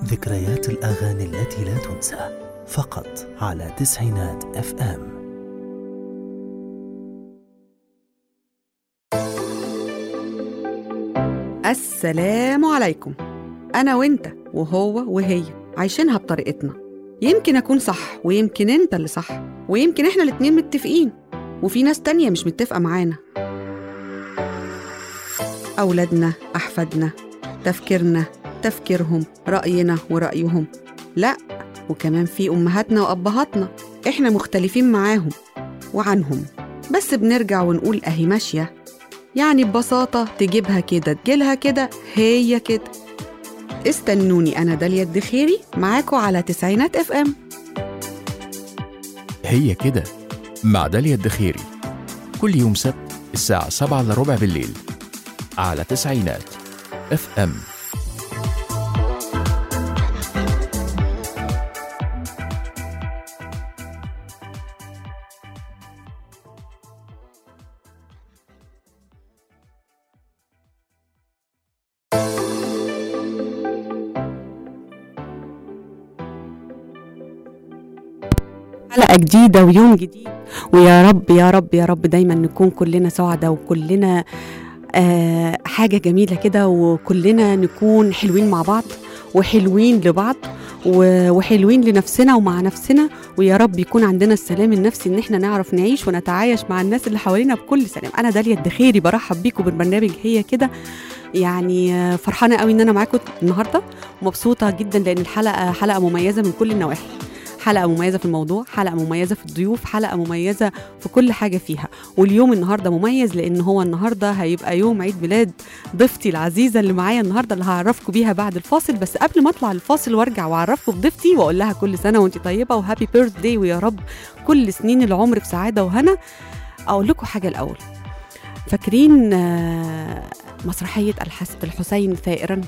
ذكريات الأغاني التي لا تنسى فقط على تسعينات اف ام السلام عليكم أنا وإنت وهو وهي عايشينها بطريقتنا يمكن أكون صح ويمكن أنت اللي صح ويمكن إحنا الاتنين متفقين وفي ناس تانية مش متفقة معانا أولادنا أحفادنا تفكيرنا تفكيرهم رأينا ورأيهم لأ وكمان في أمهاتنا وأبهاتنا إحنا مختلفين معاهم وعنهم بس بنرجع ونقول أهي ماشية يعني ببساطة تجيبها كده تجيلها كده هي كده استنوني أنا داليا الدخيري معاكم على تسعينات اف ام هي كده مع داليا الدخيري كل يوم سبت الساعة 7 إلا ربع بالليل على تسعينات اف ام حلقة جديدة ويوم جديد ويا رب يا رب يا رب دايما نكون كلنا سعداء وكلنا آه حاجة جميلة كده وكلنا نكون حلوين مع بعض وحلوين لبعض و- وحلوين لنفسنا ومع نفسنا ويا رب يكون عندنا السلام النفسي ان احنا نعرف نعيش ونتعايش مع الناس اللي حوالينا بكل سلام انا داليا الدخيري برحب بيكم بالبرنامج هي كده يعني آه، فرحانه قوي ان انا معاكم النهارده ومبسوطه جدا لان الحلقه حلقه مميزه من كل النواحي حلقه مميزه في الموضوع حلقه مميزه في الضيوف حلقه مميزه في كل حاجه فيها واليوم النهارده مميز لان هو النهارده هيبقى يوم عيد ميلاد ضيفتي العزيزه اللي معايا النهارده اللي هعرفكم بيها بعد الفاصل بس قبل ما اطلع الفاصل وارجع واعرفكم بضيفتي واقول لها كل سنه وانت طيبه وهابي بيرث داي ويا رب كل سنين العمر بسعاده وهنا اقول لكم حاجه الاول فاكرين آه، مسرحيه الحس الحسين ثائرا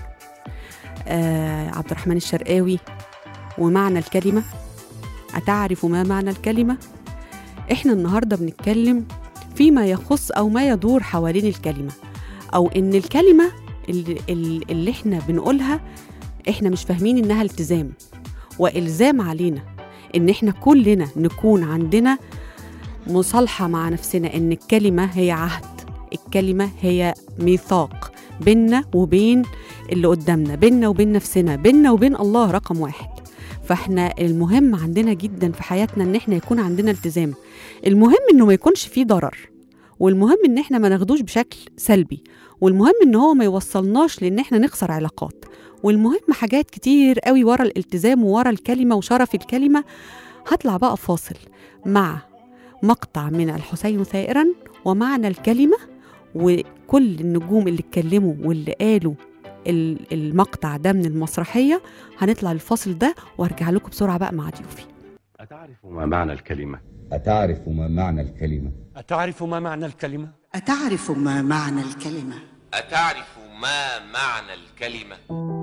آه، عبد الرحمن الشرقاوي ومعنى الكلمه أتعرف ما معنى الكلمة؟ إحنا النهاردة بنتكلم فيما يخص أو ما يدور حوالين الكلمة أو إن الكلمة اللي, اللي إحنا بنقولها إحنا مش فاهمين إنها التزام وإلزام علينا إن إحنا كلنا نكون عندنا مصالحة مع نفسنا إن الكلمة هي عهد الكلمة هي ميثاق بيننا وبين اللي قدامنا بيننا وبين نفسنا بيننا وبين الله رقم واحد فاحنا المهم عندنا جدا في حياتنا ان احنا يكون عندنا التزام المهم انه ما يكونش فيه ضرر والمهم ان احنا ما ناخدوش بشكل سلبي والمهم ان هو ما يوصلناش لان احنا نخسر علاقات والمهم حاجات كتير قوي ورا الالتزام وورا الكلمه وشرف الكلمه هطلع بقى فاصل مع مقطع من الحسين ثائرا ومعنى الكلمه وكل النجوم اللي اتكلموا واللي قالوا ال- المقطع ده من المسرحيه هنطلع الفاصل ده وارجع لكم بسرعه بقى مع ضيوفي أتعرف ما معنى الكلمة؟ أتعرف ما معنى الكلمة؟ أتعرف ما معنى الكلمة؟ أتعرف ما معنى الكلمة؟ أتعرف ما معنى الكلمة؟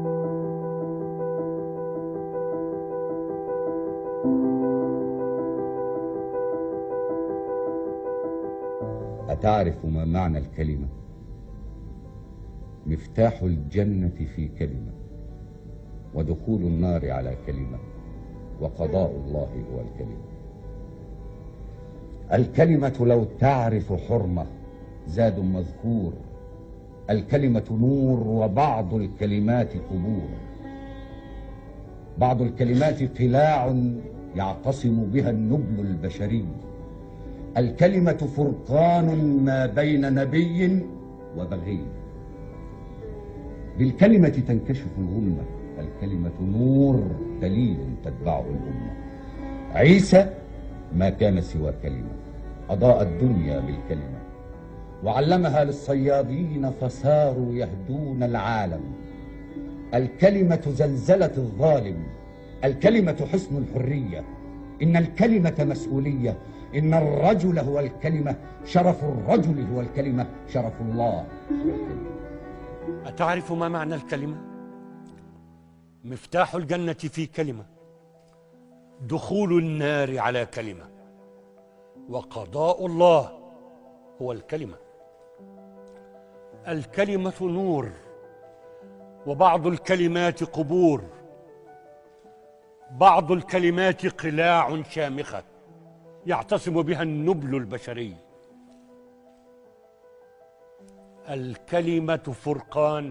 أتعرف ما معنى الكلمة؟ مفتاح الجنة في كلمة ودخول النار على كلمة وقضاء الله هو الكلمة الكلمة لو تعرف حرمة زاد مذكور الكلمة نور وبعض الكلمات قبور بعض الكلمات قلاع يعتصم بها النبل البشري الكلمة فرقان ما بين نبي وبغي بالكلمة تنكشف الغمة الكلمة نور دليل تتبعه الأمة عيسى ما كان سوى كلمة أضاء الدنيا بالكلمة وعلمها للصيادين فصاروا يهدون العالم الكلمة زلزلة الظالم الكلمة حصن الحرية إن الكلمة مسؤولية إن الرجل هو الكلمة شرف الرجل هو الكلمة شرف الله هو الكلمة أتعرف ما معنى الكلمة؟ مفتاح الجنة في كلمة دخول النار على كلمة وقضاء الله هو الكلمة الكلمة نور وبعض الكلمات قبور بعض الكلمات قلاع شامخة يعتصم بها النبل البشري الكلمة فرقان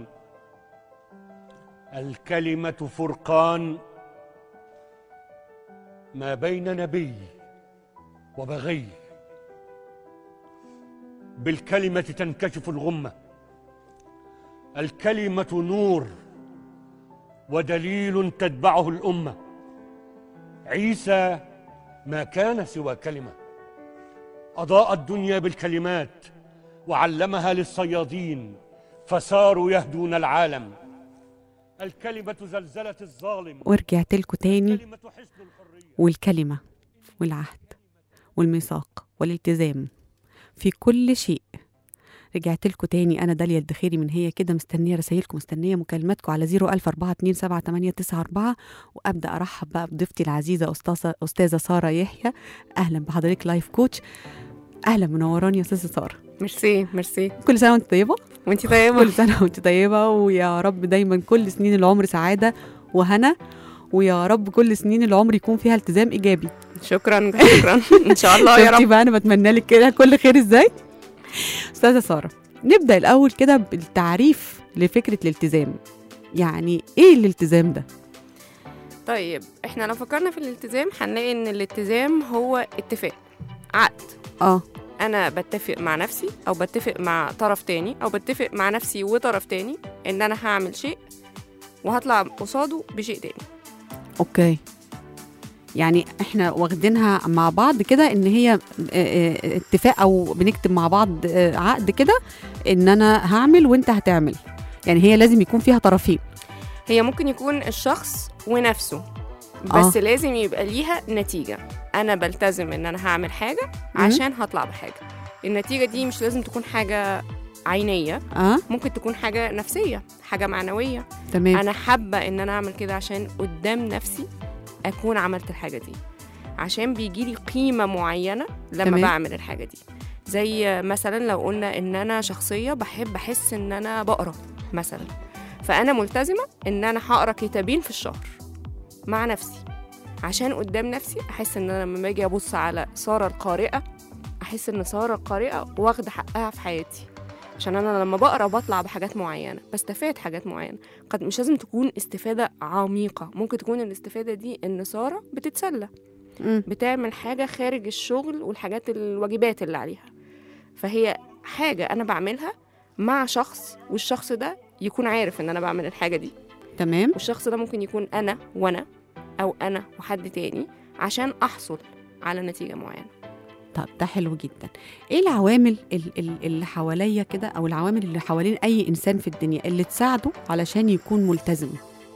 الكلمة فرقان ما بين نبي وبغي بالكلمة تنكشف الغمة الكلمة نور ودليل تتبعه الأمة عيسى ما كان سوى كلمة أضاء الدنيا بالكلمات وعلمها للصيادين فصاروا يهدون العالم الكلمة زلزلة الظالم ورجعت لكم تاني الكلمة حسن الحرية والكلمة والعهد والميثاق والالتزام في كل شيء رجعت لكم تاني انا داليا الدخيري من هي كده مستنيه رسايلكم مستنيه مكالماتكم على 004278994 وابدا ارحب بقى بضيفتي العزيزه استاذه استاذه ساره يحيى اهلا بحضرتك لايف كوتش اهلا منوراني يا استاذه ساره ميرسي ميرسي كل سنه وانت طيبه وانتي طيبه كل سنه وانت طيبه ويا رب دايما كل سنين العمر سعاده وهنا ويا رب كل سنين العمر يكون فيها التزام ايجابي شكرا شكرا ان شاء الله يا شفتي رب بقى انا بتمنى لك كده كل خير ازاي استاذه ساره نبدا الاول كده بالتعريف لفكره الالتزام يعني ايه الالتزام ده طيب احنا لو فكرنا في الالتزام هنلاقي ان الالتزام هو اتفاق عقد اه انا بتفق مع نفسي او بتفق مع طرف تاني او بتفق مع نفسي وطرف تاني ان انا هعمل شيء وهطلع قصاده بشيء تاني اوكي يعني احنا واخدينها مع بعض كده ان هي اه، اه، اتفاق او بنكتب مع بعض اه، عقد كده ان انا هعمل وانت هتعمل يعني هي لازم يكون فيها طرفين هي ممكن يكون الشخص ونفسه بس آه. لازم يبقى ليها نتيجة أنا بلتزم إن أنا هعمل حاجة عشان هطلع بحاجة النتيجة دي مش لازم تكون حاجة عينية اه ممكن تكون حاجة نفسية حاجة معنوية تمام أنا حابة إن أنا أعمل كده عشان قدام نفسي أكون عملت الحاجة دي عشان بيجيلي قيمة معينة لما تمام. بعمل الحاجة دي زي مثلا لو قلنا إن أنا شخصية بحب أحس إن أنا بقرأ مثلا فأنا ملتزمة إن أنا هقرأ كتابين في الشهر مع نفسي عشان قدام نفسي أحس إن أنا لما باجي أبص على سارة القارئة أحس إن سارة القارئة واخدة حقها في حياتي عشان انا لما بقرا بطلع بحاجات معينه بستفاد حاجات معينه قد مش لازم تكون استفاده عميقه ممكن تكون الاستفاده دي ان ساره بتتسلى مم. بتعمل حاجه خارج الشغل والحاجات الواجبات اللي عليها فهي حاجه انا بعملها مع شخص والشخص ده يكون عارف ان انا بعمل الحاجه دي تمام والشخص ده ممكن يكون انا وانا او انا وحد تاني عشان احصل على نتيجه معينه طب ده حلو جدا ايه العوامل ال- ال- اللي حواليا كده او العوامل اللي حوالين اي انسان في الدنيا اللي تساعده علشان يكون ملتزم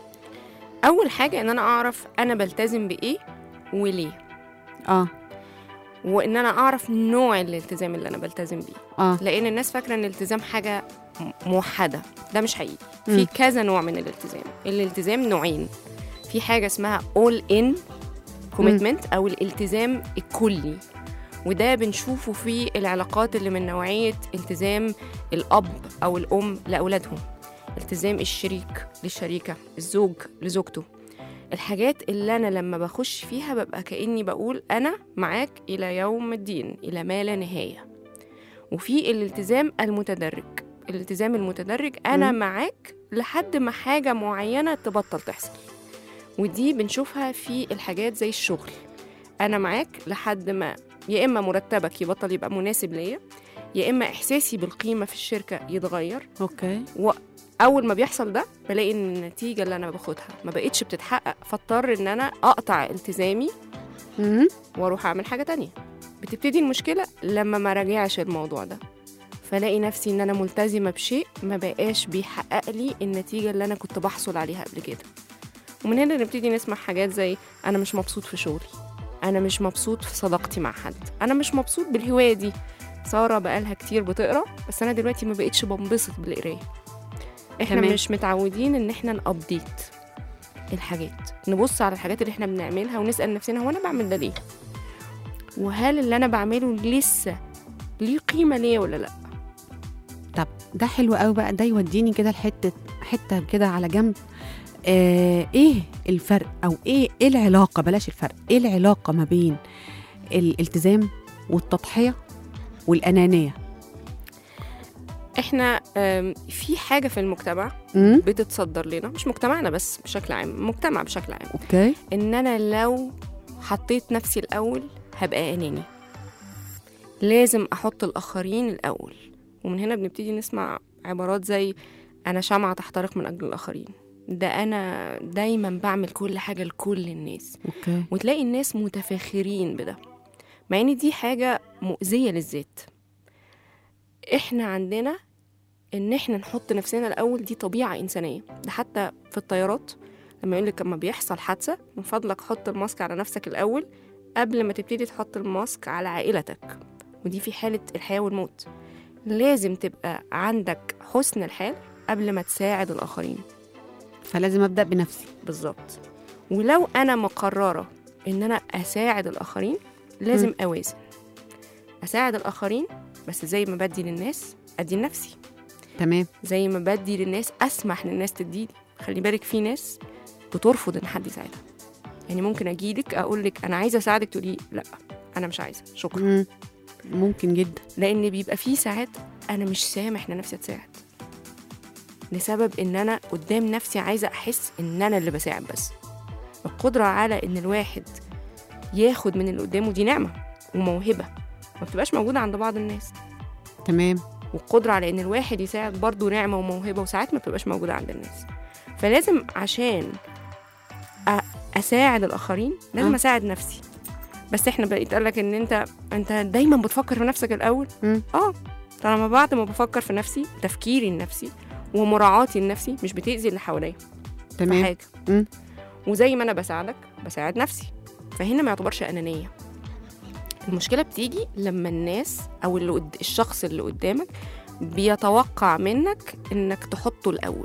اول حاجه ان انا اعرف انا بلتزم بايه وليه اه وان انا اعرف نوع الالتزام اللي انا بلتزم بيه اه لان الناس فاكره ان الالتزام حاجه م- موحده ده مش حقيقي مم. في كذا نوع من الالتزام الالتزام نوعين في حاجه اسمها all in commitment او الالتزام الكلي وده بنشوفه في العلاقات اللي من نوعيه التزام الاب او الام لاولادهم التزام الشريك للشريكه الزوج لزوجته الحاجات اللي انا لما بخش فيها ببقى كاني بقول انا معاك الى يوم الدين الى ما لا نهايه وفي الالتزام المتدرج الالتزام المتدرج انا مم. معاك لحد ما حاجه معينه تبطل تحصل ودي بنشوفها في الحاجات زي الشغل انا معاك لحد ما يا اما مرتبك يبطل يبقى مناسب ليا يا اما احساسي بالقيمه في الشركه يتغير اوكي اول ما بيحصل ده بلاقي ان النتيجه اللي انا باخدها ما بقتش بتتحقق فاضطر ان انا اقطع التزامي مم. واروح اعمل حاجه تانية بتبتدي المشكله لما ما راجعش الموضوع ده فلاقي نفسي ان انا ملتزمه بشيء ما بقاش بيحقق لي النتيجه اللي انا كنت بحصل عليها قبل كده ومن هنا نبتدي نسمع حاجات زي انا مش مبسوط في شغلي انا مش مبسوط في صداقتي مع حد انا مش مبسوط بالهوايه دي ساره بقالها كتير بتقرا بس انا دلوقتي ما بقتش بنبسط بالقرايه احنا تمام. مش متعودين ان احنا نابديت الحاجات نبص على الحاجات اللي احنا بنعملها ونسال نفسنا هو انا بعمل ده ليه وهل اللي انا بعمله لسه ليه قيمه ليا ولا لا طب ده حلو قوي بقى ده يوديني كده لحته حته كده على جنب آه ايه الفرق او ايه ايه العلاقه بلاش الفرق ايه العلاقه ما بين الالتزام والتضحيه والانانيه احنا آم، في حاجه في المجتمع امم بتتصدر لنا مش مجتمعنا بس بشكل عام المجتمع بشكل عام اوكي ان انا لو حطيت نفسي الاول هبقى اناني لازم احط الاخرين الاول ومن هنا بنبتدي نسمع عبارات زي انا شمعة تحترق من اجل الاخرين ده انا دايما بعمل كل حاجه لكل الناس اوكي وتلاقي الناس متفاخرين بده مع ان دي حاجه مؤذيه للذات احنا عندنا ان احنا نحط نفسنا الاول دي طبيعه انسانيه ده حتى في الطيارات لما يقول لك لما بيحصل حادثه من فضلك حط الماسك على نفسك الاول قبل ما تبتدي تحط الماسك على عائلتك ودي في حاله الحياه والموت لازم تبقى عندك حسن الحال قبل ما تساعد الاخرين فلازم ابدا بنفسي بالظبط ولو انا مقرره ان انا اساعد الاخرين لازم مم. اوازن اساعد الاخرين بس زي ما بدي للناس ادي لنفسي تمام زي ما بدي للناس اسمح للناس تديلي خلي بالك في ناس بترفض ان حد يساعدها يعني ممكن اجيلك اقول لك انا عايزه اساعدك تقولي لا انا مش عايزه شكرا مم. ممكن جدا لان بيبقى في ساعات انا مش سامح لنفسي اتساعد لسبب ان انا قدام نفسي عايزه احس ان انا اللي بساعد بس القدره على ان الواحد ياخد من اللي قدامه دي نعمه وموهبه ما بتبقاش موجوده عند بعض الناس تمام والقدره على ان الواحد يساعد برضه نعمه وموهبه وساعات ما بتبقاش موجوده عند الناس فلازم عشان أ- اساعد الاخرين لازم آه. اساعد نفسي بس احنا بقيت قال لك ان انت انت دايما بتفكر في نفسك الاول مم. اه طالما بعد ما بفكر في نفسي تفكيري لنفسي ومراعاتي لنفسي مش بتاذي اللي حواليا في تمام حاجه مم. وزي ما انا بساعدك بساعد نفسي فهنا ما يعتبرش انانيه المشكله بتيجي لما الناس او اللي قد... الشخص اللي قدامك بيتوقع منك انك تحطه الاول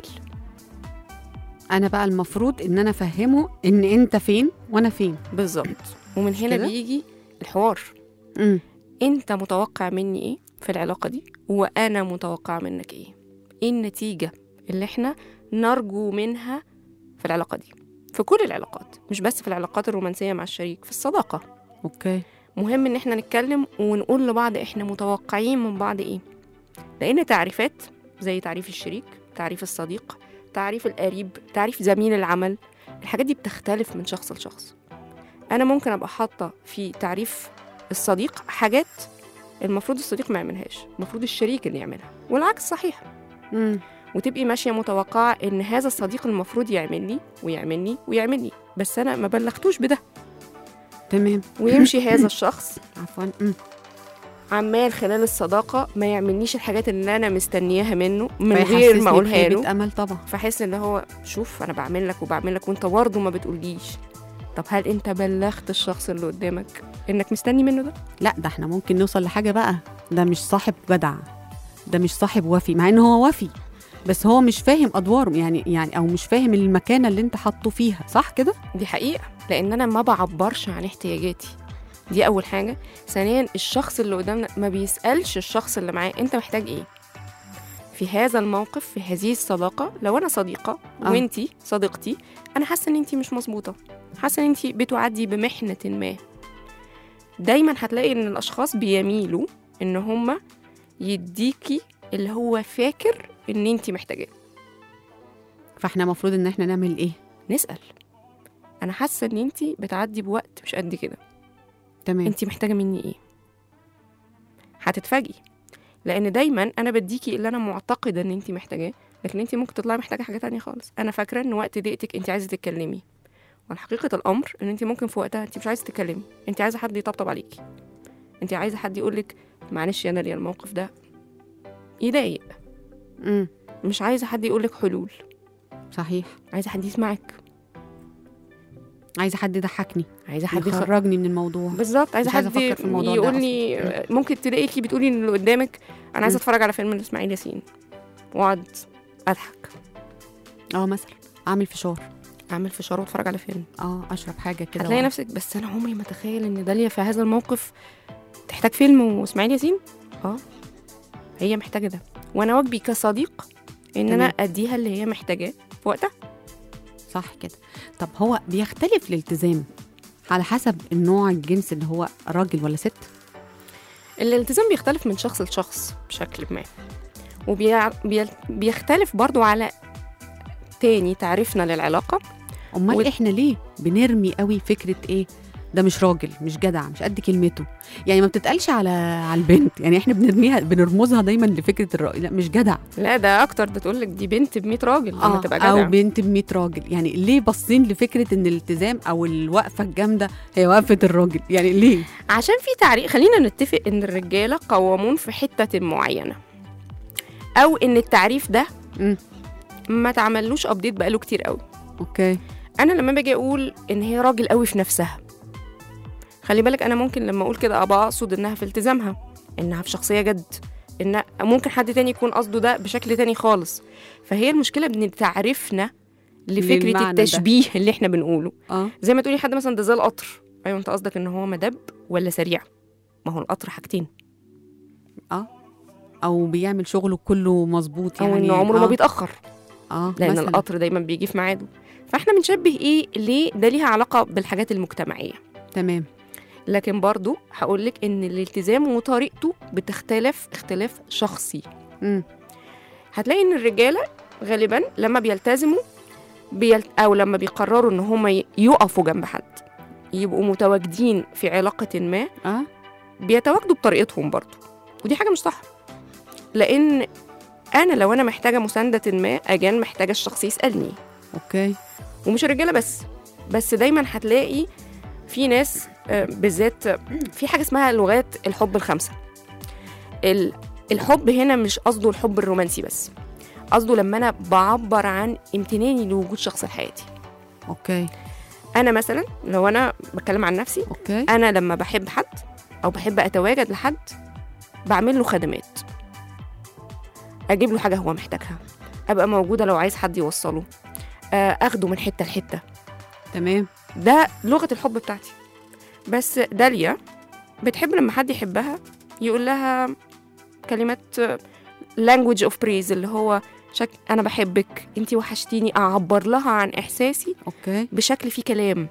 انا بقى المفروض ان انا افهمه ان انت فين وانا فين بالظبط ومن هنا كده؟ بيجي الحوار مم. انت متوقع مني ايه في العلاقه دي وانا متوقع منك ايه ايه النتيجه اللي احنا نرجو منها في العلاقه دي في كل العلاقات مش بس في العلاقات الرومانسيه مع الشريك في الصداقه اوكي مهم ان احنا نتكلم ونقول لبعض احنا متوقعين من بعض ايه لان تعريفات زي تعريف الشريك تعريف الصديق تعريف القريب تعريف زميل العمل الحاجات دي بتختلف من شخص لشخص انا ممكن ابقى حاطه في تعريف الصديق حاجات المفروض الصديق ما يعملهاش المفروض الشريك اللي يعملها والعكس صحيح مم. وتبقي ماشيه متوقعه ان هذا الصديق المفروض يعمل لي ويعمل لي ويعمل لي بس انا ما بلغتوش بده تمام ويمشي هذا الشخص عفوا مم. عمال خلال الصداقه ما يعملنيش الحاجات اللي انا مستنياها منه من غير فيحسسني ما اقولها بخيبة له امل طبعا فحس ان هو شوف انا بعمل لك وبعمل لك وانت برضه ما بتقوليش طب هل انت بلغت الشخص اللي قدامك انك مستني منه ده لا ده احنا ممكن نوصل لحاجه بقى ده مش صاحب جدع ده مش صاحب وفي مع ان هو وفي بس هو مش فاهم ادواره يعني يعني او مش فاهم المكانه اللي انت حاطه فيها صح كده دي حقيقه لان انا ما بعبرش عن احتياجاتي دي اول حاجه ثانيا الشخص اللي قدامنا ما بيسالش الشخص اللي معاه انت محتاج ايه في هذا الموقف في هذه الصداقه لو انا صديقه آه. وانتي صديقتي انا حاسه ان انتي مش مظبوطه حاسه ان انتي بتعدي بمحنه ما دايما هتلاقي ان الاشخاص بيميلوا ان هما يديكي اللي هو فاكر ان انتي محتاجاه فاحنا المفروض ان احنا نعمل ايه نسال انا حاسه ان انتي بتعدي بوقت مش قد كده تمام انت محتاجه مني ايه هتتفاجئي لان دايما انا بديكي اللي انا معتقده ان انت محتاجاه لكن انت ممكن تطلعي محتاجه حاجه تانية خالص انا فاكره ان وقت ضيقتك انت عايزه تتكلمي والحقيقه الامر ان انت ممكن في وقتها انت مش عايزه تتكلمي انت عايزه حد يطبطب عليكي انت عايزه حد يقولك معلش يا ناليا الموقف ده يضايق امم مش عايزه حد يقولك حلول صحيح عايزه حد يسمعك عايزه حد يضحكني عايزه حد يخ... يخرجني من الموضوع بالظبط عايزه مش عايزة حد أفكر في الموضوع ده يقول أصلاً. لي ممكن تلاقيكي بتقولي اللي قدامك انا عايزه مم. اتفرج على فيلم لاسماعيل ياسين واقعد اضحك اه مثلا اعمل فشار اعمل فشار واتفرج على فيلم اه اشرب حاجه كده هتلاقي وأقعد. نفسك بس انا عمري ما اتخيل ان داليا في هذا الموقف تحتاج فيلم واسماعيل ياسين اه هي محتاجه ده وانا واجبي كصديق ان تمام. انا اديها اللي هي محتاجاه في وقتها صح كده طب هو بيختلف الالتزام على حسب النوع الجنس اللي هو راجل ولا ست الالتزام بيختلف من شخص لشخص بشكل ما وبيختلف برضو على تاني تعريفنا للعلاقة امال وال- احنا ليه بنرمي قوي فكره ايه ده مش راجل مش جدع مش قد كلمته يعني ما بتتقالش على على البنت يعني احنا بنرميها بنرمزها دايما لفكره الراجل لا مش جدع لا ده اكتر ده تقول لك دي بنت ب 100 راجل لما تبقى جدع او بنت ب 100 راجل يعني ليه باصين لفكره ان الالتزام او الوقفه الجامده هي وقفه الراجل يعني ليه عشان في تعريف خلينا نتفق ان الرجاله قوامون في حته معينه او ان التعريف ده مم. ما تعملوش ابديت بقاله كتير قوي اوكي انا لما باجي اقول ان هي راجل قوي في نفسها خلي بالك انا ممكن لما اقول كده ابقى اقصد انها في التزامها انها في شخصيه جد ان ممكن حد تاني يكون قصده ده بشكل تاني خالص فهي المشكله بان تعريفنا لفكره للمعنى ده. التشبيه اللي احنا بنقوله اه زي ما تقولي حد مثلا ده زي القطر ايوه انت قصدك ان هو مدب ولا سريع ما هو القطر حاجتين او بيعمل شغله كله مظبوط او يعني انه عمره ما آه. بيتاخر اه لان مثلاً. القطر دايما بيجي في ميعاده فاحنا بنشبه ايه ليه ده ليها علاقه بالحاجات المجتمعيه تمام لكن برضو هقول لك ان الالتزام وطريقته بتختلف اختلاف شخصي امم هتلاقي ان الرجاله غالبا لما بيلتزموا بيل... او لما بيقرروا ان هم ي- يقفوا جنب حد يبقوا متواجدين في علاقه ما اه بيتواجدوا بطريقتهم برضو ودي حاجه مش صح لان انا لو انا محتاجه مسانده ما اجان محتاجه الشخص يسالني اوكي ومش الرجاله بس بس دايما هتلاقي في ناس آه، بالذات آه، في حاجه اسمها لغات الحب الخمسه ال- الحب هنا مش قصده الحب الرومانسي بس قصده لما انا بعبر عن امتناني لوجود شخص في حياتي اوكي انا مثلا لو انا بتكلم عن نفسي اوكي انا لما بحب حد او بحب اتواجد لحد بعمل له خدمات اجيب له حاجه هو محتاجها ابقى موجوده لو عايز حد يوصله آه، اخده من حته لحته تمام ده لغه الحب بتاعتي بس داليا بتحب لما حد يحبها يقول لها كلمات language of praise اللي هو شك انا بحبك انتي وحشتيني اعبر لها عن احساسي اوكي بشكل فيه كلام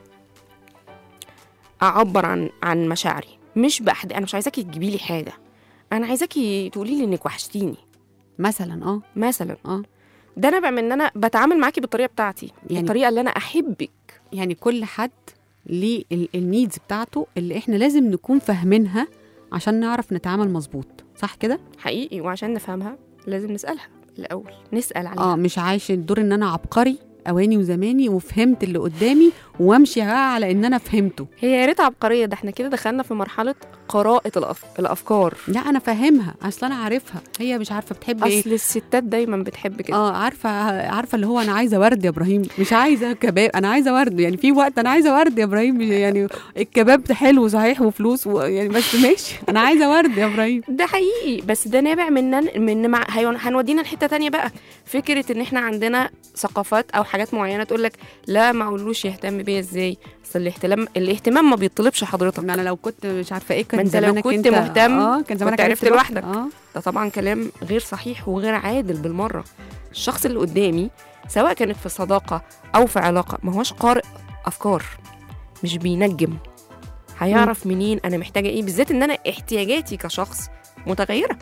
اعبر عن عن مشاعري مش بأحد انا مش عايزاكي تجيبي لي حاجه انا عايزاكي تقولي لي انك وحشتيني مثلا اه مثلا اه ده نابع من ان انا بتعامل معاكي بالطريقه بتاعتي يعني- يعني الطريقه اللي انا احبك يعني كل حد ليه النيدز بتاعته اللي احنا لازم نكون فاهمينها عشان نعرف نتعامل مظبوط صح كده حقيقي وعشان نفهمها لازم نسالها الاول نسال عليها اه مش عايش الدور ان انا عبقري اواني وزماني وفهمت اللي قدامي وامشي بقى على ان انا فهمته هي يا ريت عبقريه ده احنا كده دخلنا في مرحله قراءه الأف... الافكار لا انا فاهمها اصل انا عارفها هي مش عارفه بتحب ايه اصل الستات دايما بتحب كده اه عارفه عارفه اللي هو انا عايزه ورد يا ابراهيم مش عايزه كباب انا عايزه ورد يعني في وقت انا عايزه ورد يا ابراهيم يعني الكباب حلو صحيح وفلوس و... يعني بس ماشي انا عايزه ورد يا ابراهيم ده حقيقي بس ده نابع من من مع... هيون- هنودينا لحته تانية بقى فكره ان احنا عندنا ثقافات او حاجات معينه تقول لك لا ما اقولوش يهتم بيا ازاي اصل الاهتمام الاهتمام ما بيطلبش حضرتك ما انا لو كنت مش عارفه ايه كان ما انت لو زمانك كنت انت مهتم اه كان زمانك كنت عرفت الوقت. لوحدك. اه ده طبعا كلام غير صحيح وغير عادل بالمره الشخص اللي قدامي سواء كانت في صداقه او في علاقه ما هوش قارئ افكار مش بينجم هيعرف منين انا محتاجه ايه بالذات ان انا احتياجاتي كشخص متغيره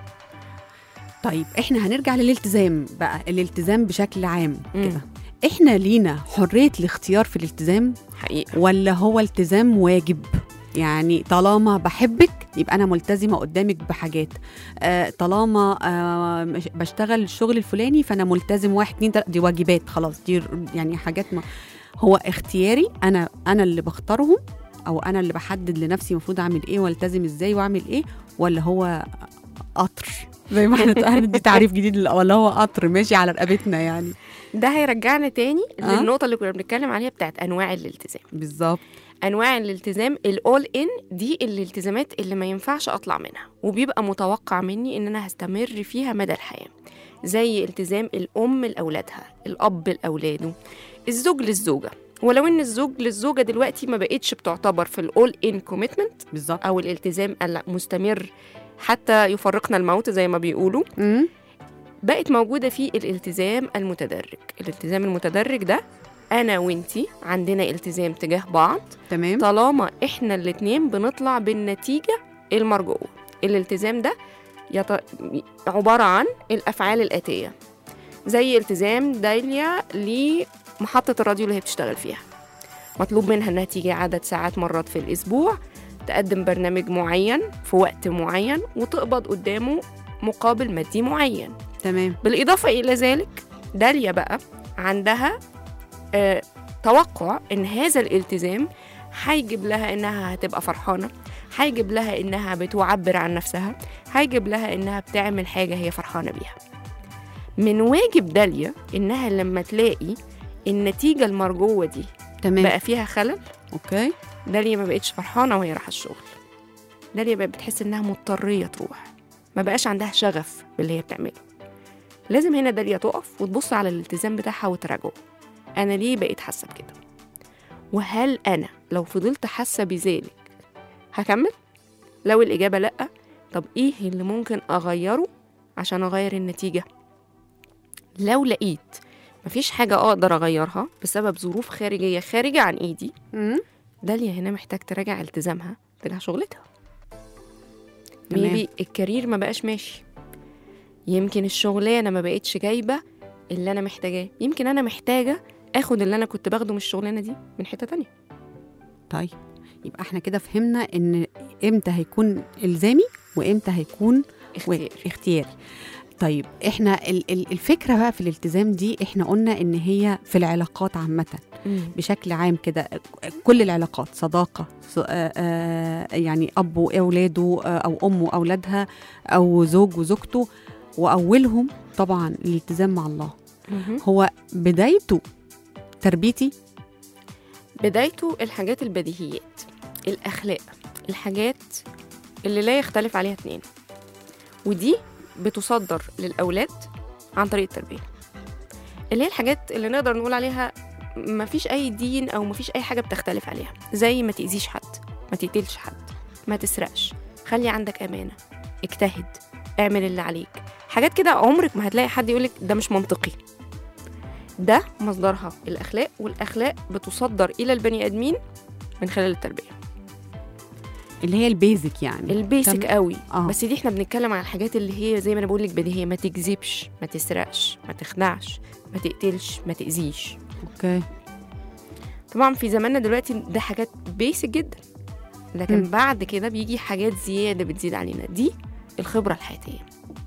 طيب احنا هنرجع للالتزام بقى الالتزام بشكل عام مم. كده احنا لينا حريه الاختيار في الالتزام حقيقه ولا هو التزام واجب يعني طالما بحبك يبقى انا ملتزمه قدامك بحاجات آه طالما آه مش- بشتغل الشغل الفلاني فانا ملتزم واحد اتنين تلاته دي واجبات خلاص دي ر- يعني حاجات ما هو اختياري انا انا اللي بختارهم او انا اللي بحدد لنفسي المفروض اعمل ايه والتزم ازاي واعمل ايه ولا هو قطر زي ما احنا دي تعريف جديد لل- ولا هو قطر ماشي على رقبتنا يعني ده هيرجعنا تاني آه. للنقطه اللي كنا بنتكلم عليها بتاعت انواع الالتزام بالظبط انواع الالتزام الاول ان دي الالتزامات اللي ما ينفعش اطلع منها وبيبقى متوقع مني ان انا هستمر فيها مدى الحياه زي التزام الام لاولادها الاب لاولاده الزوج للزوجه ولو ان الزوج للزوجه دلوقتي ما بقتش بتعتبر في الاول ان كوميتمنت بالظبط او الالتزام المستمر حتى يفرقنا الموت زي ما بيقولوا مم. بقت موجودة فيه الالتزام المتدرج الالتزام المتدرج ده أنا وإنتي عندنا التزام تجاه بعض تمام طالما إحنا الاتنين بنطلع بالنتيجة المرجوة الالتزام ده يط... عبارة عن الأفعال الآتية زي التزام داليا لمحطة الراديو اللي هي بتشتغل فيها مطلوب منها إنها تيجي عدد ساعات مرات في الأسبوع تقدم برنامج معين في وقت معين وتقبض قدامه مقابل مادي معين تمام بالإضافة إلى ذلك داليا بقى عندها آه توقع إن هذا الالتزام هيجيب لها إنها هتبقى فرحانة هيجيب لها إنها بتعبر عن نفسها هيجيب لها إنها بتعمل حاجة هي فرحانة بيها من واجب داليا إنها لما تلاقي النتيجة المرجوة دي تمام بقى فيها خلل اوكي داليا ما بقتش فرحانة وهي رايحة الشغل داليا بقت بتحس إنها مضطرية تروح ما بقاش عندها شغف باللي هي بتعمله لازم هنا داليا تقف وتبص على الالتزام بتاعها وتراجعه أنا ليه بقيت حاسة بكده وهل أنا لو فضلت حاسة بذلك هكمل لو الإجابة لأ طب إيه اللي ممكن أغيره عشان أغير النتيجة لو لقيت مفيش حاجة أقدر أغيرها بسبب ظروف خارجية خارجة عن إيدي مم. داليا هنا محتاج تراجع التزامها تجاه شغلتها تمام. ميبي الكارير ما بقاش ماشي يمكن الشغلانه ما بقتش جايبه اللي انا محتاجاه يمكن انا محتاجه اخد اللي انا كنت باخده من الشغلانه دي من حته تانية طيب يبقى احنا كده فهمنا ان امتى هيكون الزامي وامتى هيكون اختياري اختياري طيب احنا ال- ال- الفكره بقى في الالتزام دي احنا قلنا ان هي في العلاقات عامه مم. بشكل عام كده كل العلاقات صداقه ص- آه، آه، يعني اب واولاده آه، او ام واولادها او زوج وزوجته واولهم طبعا الالتزام مع الله مهم. هو بدايته تربيتي بدايته الحاجات البديهيات الأخلاق الحاجات اللي لا يختلف عليها اتنين ودي بتصدر للأولاد عن طريق التربية اللي هي الحاجات اللي نقدر نقول عليها مفيش أي دين أو مفيش أي حاجة بتختلف عليها زي ما تأذيش حد ما تقتلش حد ما تسرقش خلي عندك أمانة اجتهد اعمل اللي عليك حاجات كده عمرك ما هتلاقي حد يقولك ده مش منطقي ده مصدرها الأخلاق والأخلاق بتصدر إلى البني آدمين من خلال التربية اللي هي البيزك يعني البيسك تمام. قوي آه. بس دي احنا بنتكلم عن الحاجات اللي هي زي ما انا بقول لك بديهيه ما تكذبش ما تسرقش ما تخدعش ما تقتلش ما تاذيش اوكي طبعا في زماننا دلوقتي ده حاجات بيسك جدا لكن مم. بعد كده بيجي حاجات زياده بتزيد علينا دي الخبره الحياتيه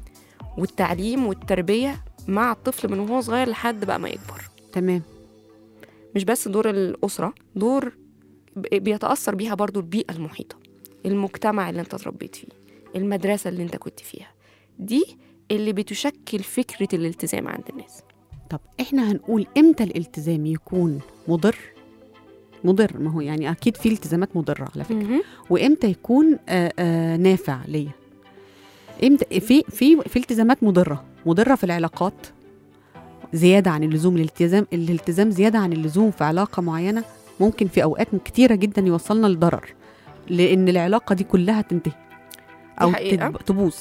والتعليم والتربيه مع الطفل من وهو صغير لحد بقى ما يكبر تمام مش بس دور الأسرة دور ب- بيتأثر بيها برضو البيئة المحيطة المجتمع اللي انت اتربيت فيه المدرسة اللي انت كنت فيها دي اللي بتشكل فكرة الالتزام عند الناس طب احنا هنقول امتى الالتزام يكون مضر مضر ما هو يعني اكيد في التزامات مضره على فكره مهم. وامتى يكون آآ آآ نافع ليا امتى في في في التزامات مضره مضره في العلاقات زياده عن اللزوم الالتزام الالتزام زياده عن اللزوم في علاقه معينه ممكن في اوقات كتيره جدا يوصلنا لضرر لان العلاقه دي كلها تنتهي او حقيقة. تتب- تبوظ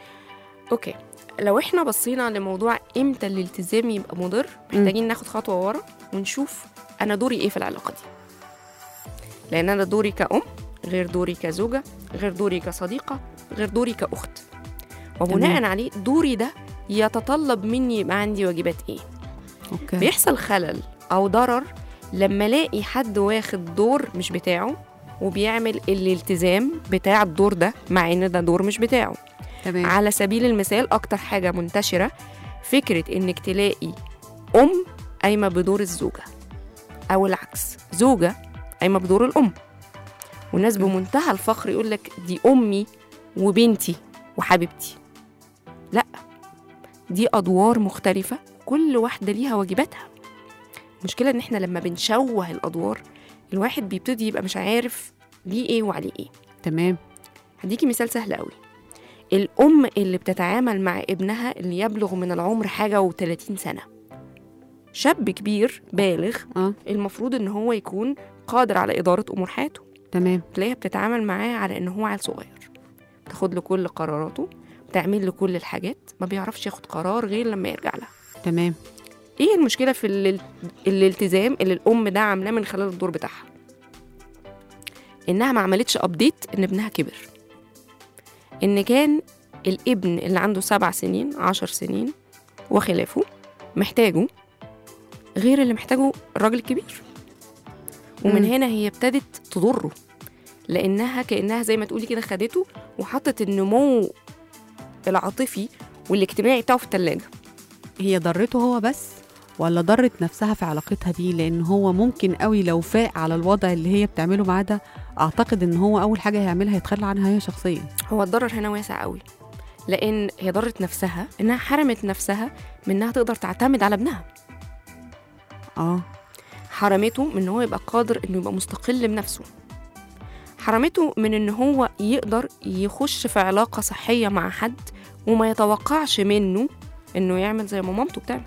اوكي لو احنا بصينا لموضوع امتى الالتزام يبقى مضر محتاجين ناخد خطوة ورا ونشوف انا دوري ايه في العلاقة دي لان انا دوري كأم غير دوري كزوجة غير دوري كصديقة غير دوري كأخت وبناء تمام. عليه دوري ده يتطلب مني يبقى عندي واجبات ايه اوكي بيحصل خلل او ضرر لما الاقي حد واخد دور مش بتاعه وبيعمل الالتزام بتاع الدور ده مع ان ده دور مش بتاعه تمام على سبيل المثال اكتر حاجه منتشره فكره انك تلاقي ام قايمه بدور الزوجه او العكس زوجه قايمه بدور الام والناس بمنتهى الفخر يقول لك دي امي وبنتي وحبيبتي لا دي ادوار مختلفه كل واحده ليها واجباتها المشكله ان احنا لما بنشوه الادوار الواحد بيبتدي يبقى مش عارف ليه ايه وعليه ايه تمام هديكي مثال سهل قوي الأم اللي بتتعامل مع ابنها اللي يبلغ من العمر حاجة و30 سنة شاب كبير بالغ اه المفروض إن هو يكون قادر على إدارة أمور حياته تمام تلاقيها بتتعامل معاه على إن هو عيل صغير بتاخد له كل قراراته بتعمل له كل الحاجات ما بيعرفش ياخد قرار غير لما يرجع لها تمام ايه المشكله في ال- الالتزام اللي الام ده عاملاه من خلال الدور بتاعها انها ما عملتش ابديت ان ابنها كبر ان كان الابن اللي عنده سبع سنين عشر سنين وخلافه محتاجه غير اللي محتاجه الراجل الكبير ومن مم. هنا هي ابتدت تضره لانها كانها زي ما تقولي كده خدته وحطت النمو العاطفي والاجتماعي بتاعه في الثلاجه هي ضرته هو بس ولا ضرت نفسها في علاقتها دي لان هو ممكن قوي لو فاق على الوضع اللي هي بتعمله معاه ده اعتقد ان هو اول حاجه هيعملها يتخلى عنها هي شخصيا هو الضرر هنا واسع قوي لان هي ضرت نفسها انها حرمت نفسها من انها تقدر تعتمد على ابنها اه حرمته من ان هو يبقى قادر انه يبقى مستقل بنفسه حرمته من ان هو يقدر يخش في علاقه صحيه مع حد وما يتوقعش منه انه يعمل زي ما مامته بتعمل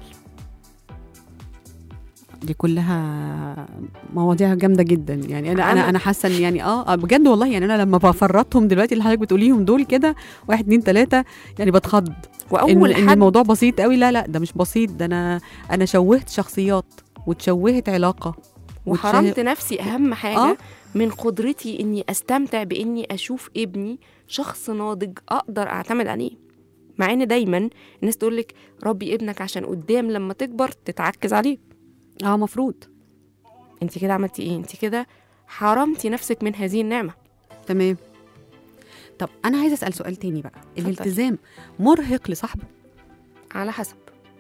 دي كلها مواضيع جامده جدا يعني انا انا عمل. انا حاسه ان يعني اه آه، بجد والله يعني انا لما بفرطهم دلوقتي اللي حضرتك بتقوليهم دول كده واحد اتنين تلاته يعني بتخض ان, واول إن حد الموضوع بسيط قوي لا لا ده مش بسيط ده انا انا شوهت شخصيات وتشوهت علاقه وحرمت نفسي اهم حاجه آه. آه؟ من قدرتي اني استمتع باني اشوف ابني شخص ناضج اقدر اعتمد عليه مع ان دايما الناس تقول لك ربي ابنك عشان قدام لما تكبر تتعكز عليه اه مفروض انت كده عملتي ايه انت كده حرمتي نفسك من هذه النعمه تمام طب انا عايزه اسال سؤال تاني بقى الالتزام مرهق لصاحبه على حسب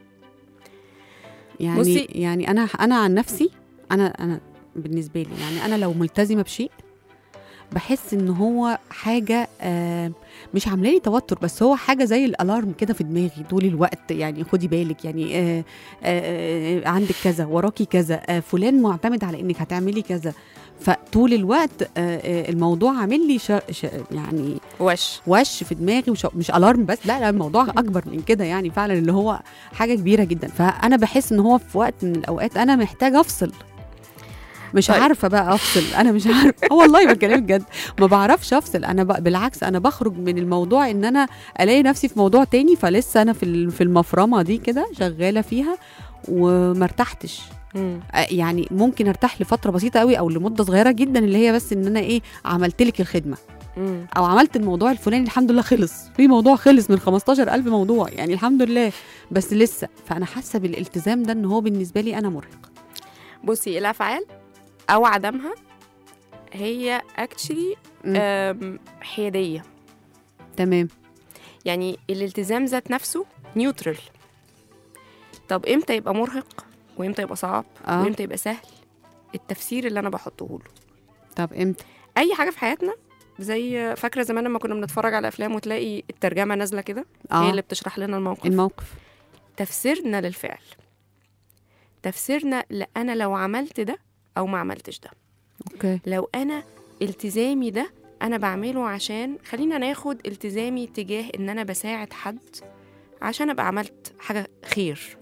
يعني بصي- يعني انا انا عن نفسي انا انا بالنسبه لي يعني انا لو ملتزمه بشيء بحس ان هو حاجه آه مش عامله لي توتر بس هو حاجه زي الالارم كده في دماغي طول الوقت يعني خدي بالك يعني آه آه آه عندك كذا وراكي كذا آه فلان معتمد على انك هتعملي كذا فطول الوقت آه آه الموضوع عامل لي شا شا يعني وش وش في دماغي وش مش الارم بس لا لا الموضوع اكبر من كده يعني فعلا اللي هو حاجه كبيره جدا فانا بحس ان هو في وقت من الاوقات انا محتاجه افصل مش طيب. عارفه بقى افصل انا مش عارفه آه والله بكلمك بجد ما بعرفش افصل انا بق- بالعكس انا بخرج من الموضوع ان انا الاقي نفسي في موضوع تاني فلسه انا في ال- في المفرمه دي كده شغاله فيها ومرتحتش مم. آه، يعني ممكن ارتاح لفتره بسيطه قوي او لمده صغيره جدا اللي هي بس ان انا ايه عملت لك الخدمه مم. او عملت الموضوع الفلاني الحمد لله خلص في موضوع خلص من 15000 موضوع يعني الحمد لله بس لسه فانا حاسه بالالتزام ده ان هو بالنسبه لي انا مرهق بصي الافعال او عدمها هي اكشلي مم. حياديه تمام يعني الالتزام ذات نفسه نيوترال طب امتى يبقى مرهق وامتى يبقى صعب آه. وامتى يبقى سهل التفسير اللي انا بحطه له طب امتى اي حاجه في حياتنا زي فاكره زمان لما كنا بنتفرج على افلام وتلاقي الترجمه نازله كده اه هي اللي بتشرح لنا الموقف الموقف تفسيرنا للفعل تفسيرنا لا انا لو عملت ده او ما عملتش ده اوكي لو انا التزامي ده انا بعمله عشان خلينا ناخد التزامي تجاه ان انا بساعد حد عشان ابقى عملت حاجه خير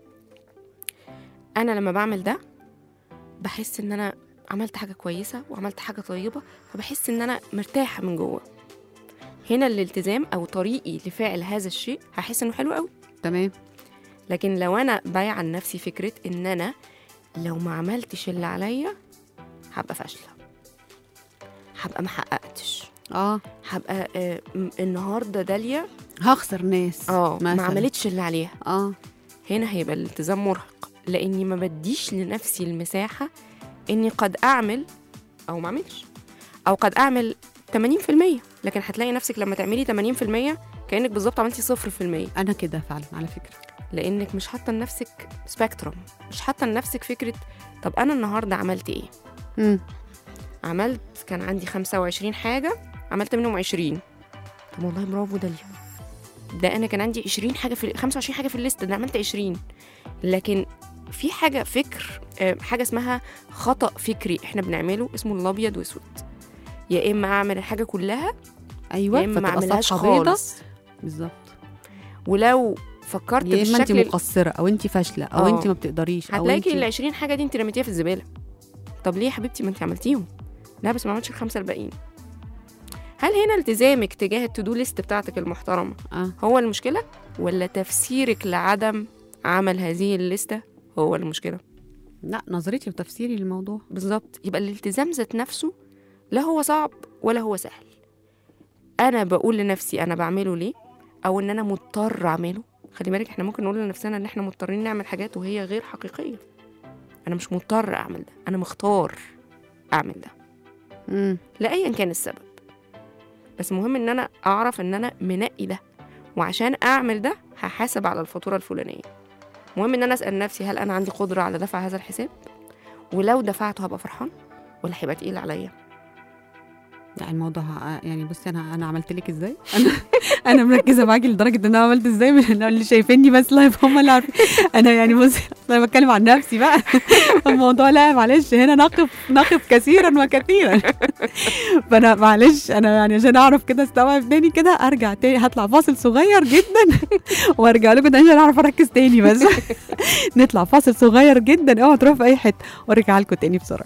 انا لما بعمل ده بحس ان انا عملت حاجه كويسه وعملت حاجه طيبه فبحس ان انا مرتاحه من جوه هنا الالتزام او طريقي لفعل هذا الشيء هحس انه حلو قوي تمام لكن لو انا بايع عن نفسي فكره ان انا لو ما عملتش اللي عليا هبقى فاشله هبقى ما حققتش اه هبقى آه م- النهارده داليا هخسر ناس اه ما مثلاً. عملتش اللي عليها اه هنا هيبقى الالتزام مرهق لاني ما بديش لنفسي المساحه اني قد اعمل او ما اعملش او قد اعمل 80% لكن هتلاقي نفسك لما تعملي 80% كانك بالظبط عملتي 0% انا كده فعلا على فكره لانك مش حاطه لنفسك سبيكتروم مش حاطه لنفسك فكره طب انا النهارده عملت ايه امم عملت كان عندي 25 حاجه عملت منهم 20 طب والله برافو داليا ده انا كان عندي 20 حاجه في 25 حاجه في الليست ده أنا عملت 20 لكن في حاجه فكر آه، حاجه اسمها خطا فكري احنا بنعمله اسمه الابيض واسود يا اما اعمل الحاجه كلها ايوه يا اما ما فتبقى اعملهاش صفحه بيضه خالص بالظبط ولو فكرت يا اما انت بالشكل مقصره او انت فاشله او آه. انت ما بتقدريش او هتلاقي انت ال 20 حاجه دي انت رميتيها في الزباله طب ليه يا حبيبتي ما انت عملتيهم لا بس ما عملتش الخمسه الباقيين هل هنا التزامك تجاه التو دو ليست بتاعتك المحترمه اه هو المشكله ولا تفسيرك لعدم عمل هذه الليستة هو المشكلة لا نظرتي وتفسيري للموضوع بالظبط يبقى الالتزام ذات نفسه لا هو صعب ولا هو سهل انا بقول لنفسي انا بعمله ليه او ان انا مضطر اعمله خلي بالك احنا ممكن نقول لنفسنا ان احنا مضطرين نعمل حاجات وهي غير حقيقيه انا مش مضطر اعمل ده انا مختار اعمل ده مم. لايا كان السبب بس مهم ان انا اعرف ان انا منقي ده وعشان اعمل ده هحاسب على الفاتوره الفلانيه مهم ان انا اسال نفسي هل انا عندي قدره على دفع هذا الحساب ولو دفعته هبقى فرحان ولا هيبقى تقيل عليا لا الموضوع يعني بصي انا انا عملت لك ازاي انا انا مركزه معاكي لدرجه ان انا عملت ازاي مش إن اللي شايفيني بس لايف هم اللي عارفين انا يعني بصي انا بتكلم عن نفسي بقى الموضوع لا معلش هنا نقف نقف كثيرا وكثيرا فانا معلش انا يعني عشان اعرف كده استوعب تاني كده ارجع تاني هطلع فاصل صغير جدا وارجع لكم تاني عشان اعرف اركز تاني بس نطلع فاصل صغير جدا اوعوا تروحوا في اي حته وارجع لكم تاني بسرعه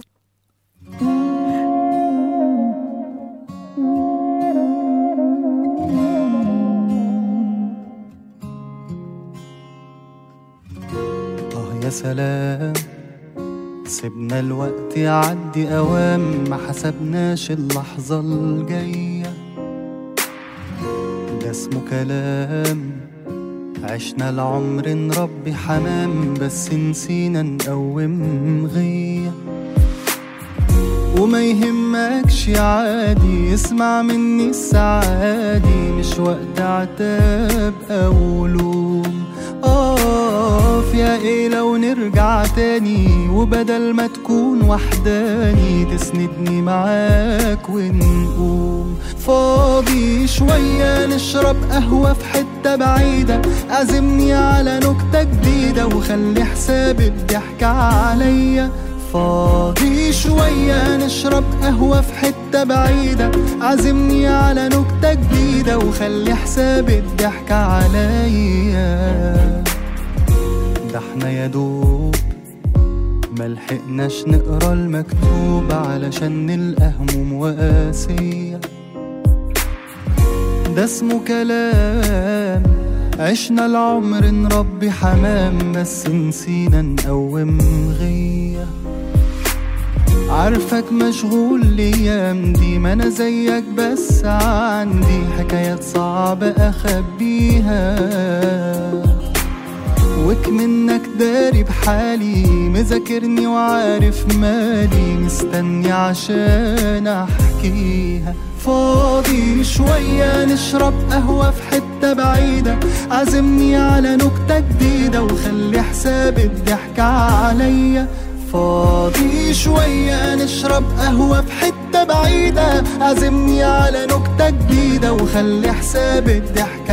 آه يا سلام سيبنا الوقت يعدي أوام ما حسبناش اللحظة الجاية ده اسمه كلام عشنا العمر نربي حمام بس نسينا نقوم غيه وما يهمكش عادي اسمع مني السعادي مش وقت عتاب او لوم اقف يا ايه لو نرجع تاني وبدل ما تكون وحداني تسندني معاك ونقوم فاضي شوية نشرب قهوة في حتة بعيدة عزمني على نكتة جديدة وخلي حساب الضحكة عليا فاضي شوية نشرب قهوة في حتة بعيدة عزمني على نكتة جديدة وخلي حساب الضحكة عليا ده احنا يا دوب ملحقناش نقرا المكتوب علشان نلقى هموم وقاسية ده اسمه كلام عشنا العمر نربي حمام بس نسينا نقوم غيه عارفك مشغول الايام دي ما انا زيك بس عندي حكايات صعبة اخبيها وك منك داري بحالي مذاكرني وعارف مالي مستني عشان احكيها فاضي شوية نشرب قهوة في حتة بعيدة عزمني على نكتة جديدة وخلي حساب الضحكة عليا فاضي شوية نشرب قهوة في حتة بعيدة عزمني على نكتة جديدة وخلي حساب الضحكة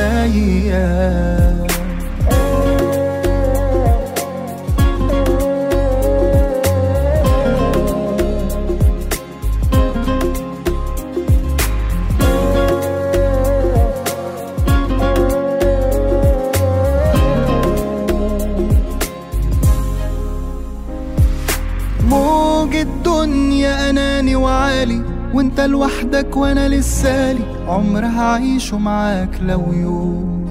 عليا موج الدنيا اناني وعالي وانت لوحدك وانا لسالي عمر هعيشه معاك لو يوم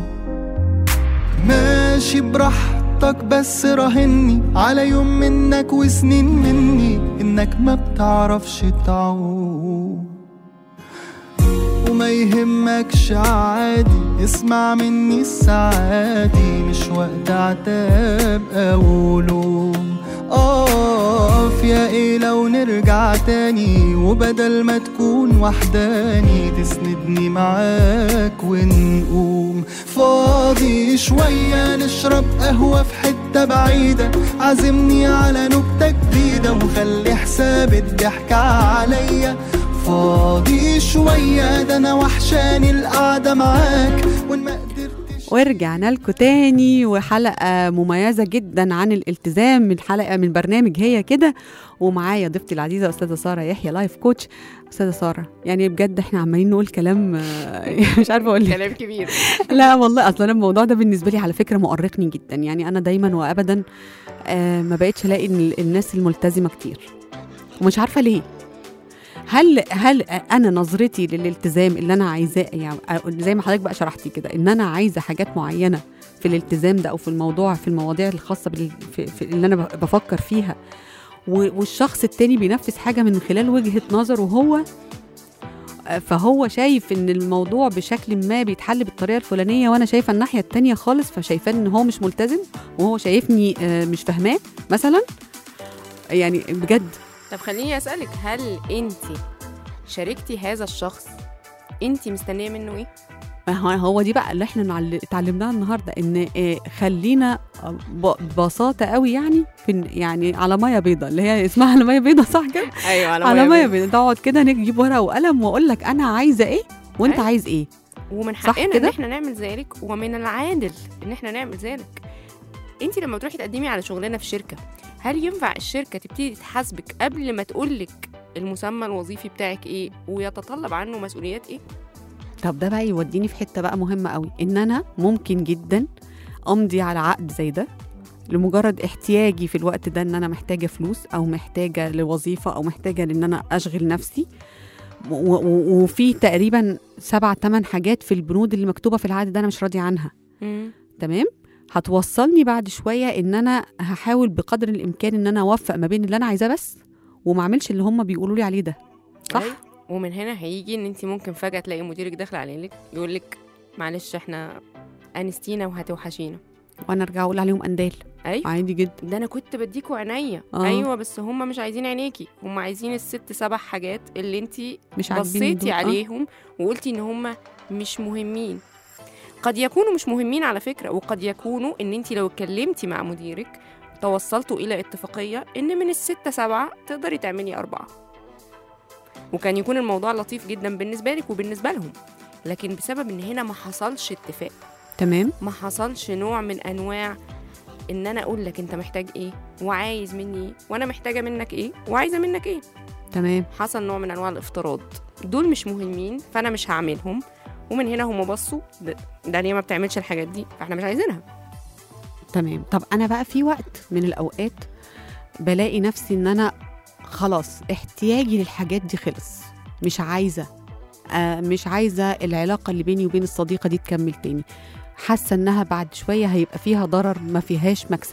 ماشي براحتك بس راهني على يوم منك وسنين مني انك ما بتعرفش تعوم وما يهمكش عادي اسمع مني السعادي مش وقت عتاب او لوم اقف يا ايه لو نرجع تاني وبدل ما تكون وحداني تسندني معاك ونقوم فاضي شوية نشرب قهوة في حتة بعيدة عزمني على نكتة جديدة وخلي حساب الضحكة عليا فاضي شوية ده أنا وحشاني القعدة معاك وإن ما قدرتش ورجعنا لكم تاني وحلقة مميزة جدا عن الالتزام من حلقة من برنامج هي كده ومعايا ضيفتي العزيزة أستاذة سارة يحيى لايف كوتش أستاذة سارة يعني بجد احنا عمالين نقول كلام آه، مش عارفة أقول لك كلام كبير لا والله اصلا أنا الموضوع ده بالنسبه لي على فكره مؤرقني جدا يعني انا دايما وابدا آه ما بقتش الاقي إن ال- الناس الملتزمه كتير ومش عارفه ليه هل هل انا نظرتي للالتزام اللي انا عايزاه يعني زي ما حضرتك بقى شرحتي كده ان انا عايزه حاجات معينه في الالتزام ده او في الموضوع في المواضيع الخاصه بال في في اللي انا ب- بفكر فيها و- والشخص التاني بينفذ حاجه من خلال وجهه نظره هو فهو شايف ان الموضوع بشكل ما بيتحل بالطريقه الفلانيه وانا شايفه الناحيه التانيه خالص فشايفاه ان هو مش ملتزم وهو شايفني آه، مش فاهماه مثلا يعني بجد طب خليني اسالك هل انت شاركتي هذا الشخص انت مستنيه منه ايه ما هو هو دي بقى اللي احنا نعل- اتعلمناها النهارده ان آه، خلينا ب- ببساطه قوي يعني في إن- يعني على ميه بيضه اللي هي اسمها على ميه بيضه صح كده ايوه على ميه بيضه نقعد كده نجيب ورقه وقلم واقول لك انا عايزه ايه وانت أيوة. عايز ايه ومن صح حقنا ان كده؟ احنا نعمل ذلك ومن العادل ان احنا نعمل ذلك انت لما تروحي تقدمي على شغلانه في شركه هل ينفع الشركه تبتدي تحاسبك قبل ما تقولك المسمى الوظيفي بتاعك ايه ويتطلب عنه مسؤوليات ايه طب ده بقى يوديني في حته بقى مهمه قوي ان انا ممكن جدا امضي على عقد زي ده لمجرد احتياجي في الوقت ده ان انا محتاجه فلوس او محتاجه لوظيفه او محتاجه ان انا اشغل نفسي و- و- وفي تقريبا سبع ثمان حاجات في البنود اللي مكتوبه في العقد ده انا مش راضيه عنها تمام هتوصلني بعد شويه ان انا هحاول بقدر الامكان ان انا اوفق ما بين اللي انا عايزاه بس وما اعملش اللي هم بيقولوا لي عليه ده صح أيوة. ومن هنا هيجي ان انت ممكن فجاه تلاقي مديرك داخل عليك يقول لك معلش احنا انستينا وهتوحشينا وانا ارجع اقول عليهم اندال ايوه عادي جدا ده انا كنت بديكوا عينيا آه. ايوه بس هم مش عايزين عينيكي هم عايزين الست سبع حاجات اللي انت مش عاجبيني دول. بصيتي آه. عليهم وقلتي ان هم مش مهمين قد يكونوا مش مهمين على فكره وقد يكونوا ان انت لو اتكلمتي مع مديرك توصلتوا الى اتفاقيه ان من الستة سبعة تقدري تعملي أربعة وكان يكون الموضوع لطيف جدا بالنسبة لك وبالنسبة لهم لكن بسبب ان هنا ما حصلش اتفاق تمام ما حصلش نوع من انواع ان انا اقول لك انت محتاج ايه وعايز مني ايه وانا محتاجه منك ايه وعايزه منك ايه تمام حصل نوع من انواع الافتراض دول مش مهمين فانا مش هعملهم ومن هنا هم بصوا ده, ده ليه ما بتعملش الحاجات دي فاحنا مش عايزينها تمام طب انا بقى في وقت من الاوقات بلاقي نفسي ان انا خلاص احتياجي للحاجات دي خلص مش عايزه آه مش عايزه العلاقه اللي بيني وبين الصديقه دي تكمل تاني حاسه انها بعد شويه هيبقى فيها ضرر ما فيهاش مكسب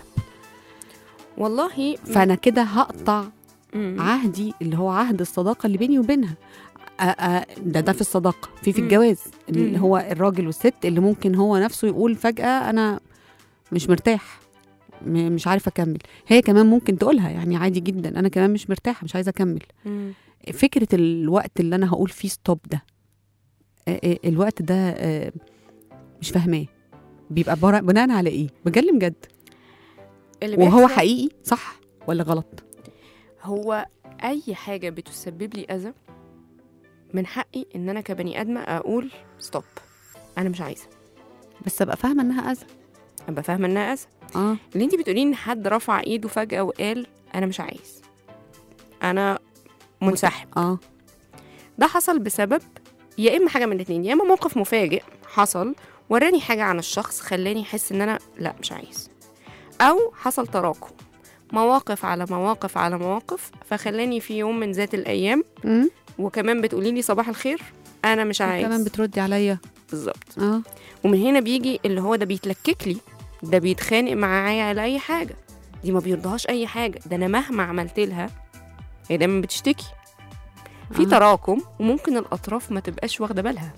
والله فانا كده هقطع مم. عهدي اللي هو عهد الصداقه اللي بيني وبينها آه، آه، ده ده في الصداقه في في مم. الجواز اللي مم. هو الراجل والست اللي ممكن هو نفسه يقول فجاه انا مش مرتاح م- مش عارفه اكمل هي كمان ممكن تقولها يعني عادي جدا انا كمان مش مرتاحه مش عايزه اكمل مم. فكره الوقت اللي انا هقول فيه ستوب ده آه، آه، الوقت ده آه، مش فاهماه بيبقى برا- بناء على ايه بكلم جد اللي وهو بيحصل حقيقي صح ولا غلط هو اي حاجه بتسبب لي اذى من حقي ان انا كبني ادمه اقول ستوب انا مش عايزه بس ابقى فاهمه انها اذى ابقى فاهمه انها اذى اه اللي انت بتقوليه ان حد رفع ايده فجاه وقال انا مش عايز انا منسحب اه ده حصل بسبب يا اما حاجه من الاتنين يا اما موقف مفاجئ حصل وراني حاجه عن الشخص خلاني احس ان انا لا مش عايز او حصل تراكم مواقف على مواقف على مواقف فخلاني في يوم من ذات الايام امم وكمان بتقولي لي صباح الخير انا مش عايز كمان بتردي عليا بالظبط اه ومن هنا بيجي اللي هو ده بيتلكك لي ده بيتخانق معايا على اي حاجه دي ما بيرضاهاش اي حاجه ده انا مهما عملت لها هي دايما بتشتكي في آه. تراكم وممكن الاطراف ما تبقاش واخده بالها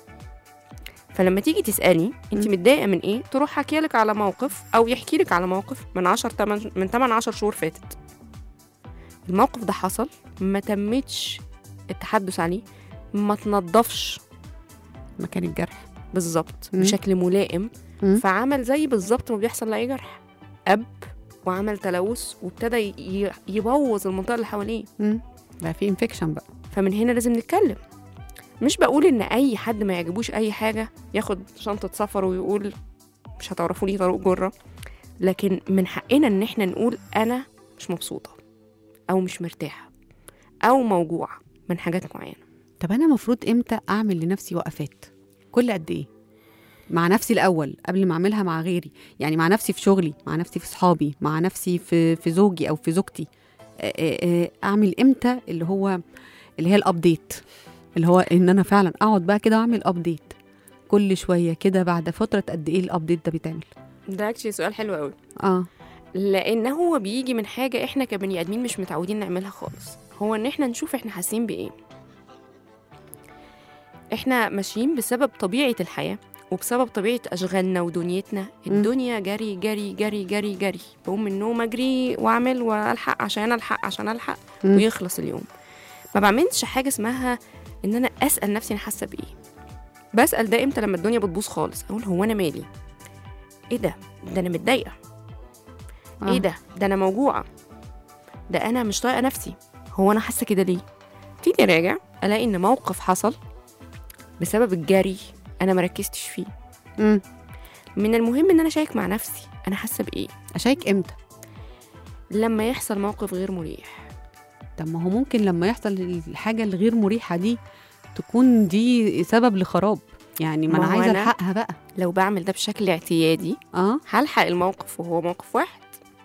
فلما تيجي تسالي انت مم. متضايقه من ايه تروح حكي لك على موقف او يحكي لك على موقف من 10 8 من 8 10 شهور فاتت الموقف ده حصل ما تمتش التحدث عليه ما تنضفش مكان الجرح بالظبط مم. بشكل ملائم مم. فعمل زي بالظبط ما بيحصل لاي جرح اب وعمل تلوث وابتدى ي- يبوظ المنطقه اللي حواليه امم بقى في انفكشن بقى فمن هنا لازم نتكلم مش بقول ان اي حد ما يعجبوش اي حاجه ياخد شنطه سفر ويقول مش هتعرفوا لي طريق جره لكن من حقنا ان احنا نقول انا مش مبسوطه او مش مرتاحه او موجوعه من حاجات معينه طب انا المفروض امتى اعمل لنفسي وقفات كل قد ايه مع نفسي الاول قبل ما اعملها مع غيري يعني مع نفسي في شغلي مع نفسي في صحابي مع نفسي في في زوجي او في زوجتي آه، آه، آه، اعمل امتى اللي هو اللي هي الابديت اللي هو ان انا فعلا اقعد بقى كده واعمل ابديت كل شويه كده بعد فتره قد ايه الابديت ده بيتعمل ده اكشلي سؤال حلو قوي اه لان هو بيجي من حاجه احنا كبني ادمين مش متعودين نعملها خالص هو ان احنا نشوف احنا حاسين بايه احنا ماشيين بسبب طبيعه الحياه وبسبب طبيعه اشغالنا ودنيتنا الدنيا جري جري جري جري جري بقوم من النوم اجري واعمل والحق عشان الحق عشان الحق مم. ويخلص اليوم ما بعملش حاجه اسمها ان انا اسال نفسي انا حاسه بايه بسال ده امتى لما الدنيا بتبوظ خالص اقول هو انا مالي ايه ده ده انا متضايقه آه. ايه ده ده انا موجوعه ده انا مش طايقه نفسي هو انا حاسه كده ليه ابتدي اراجع الاقي ان موقف حصل بسبب الجري انا مركزتش فيه مم. من المهم ان انا اشيك مع نفسي انا حاسه بايه اشيك امتى لما يحصل موقف غير مريح طب ما هو ممكن لما يحصل الحاجه الغير مريحه دي تكون دي سبب لخراب يعني ما انا ما هو عايزه أنا- الحقها بقى لو بعمل ده بشكل اعتيادي اه هلحق الموقف وهو موقف واحد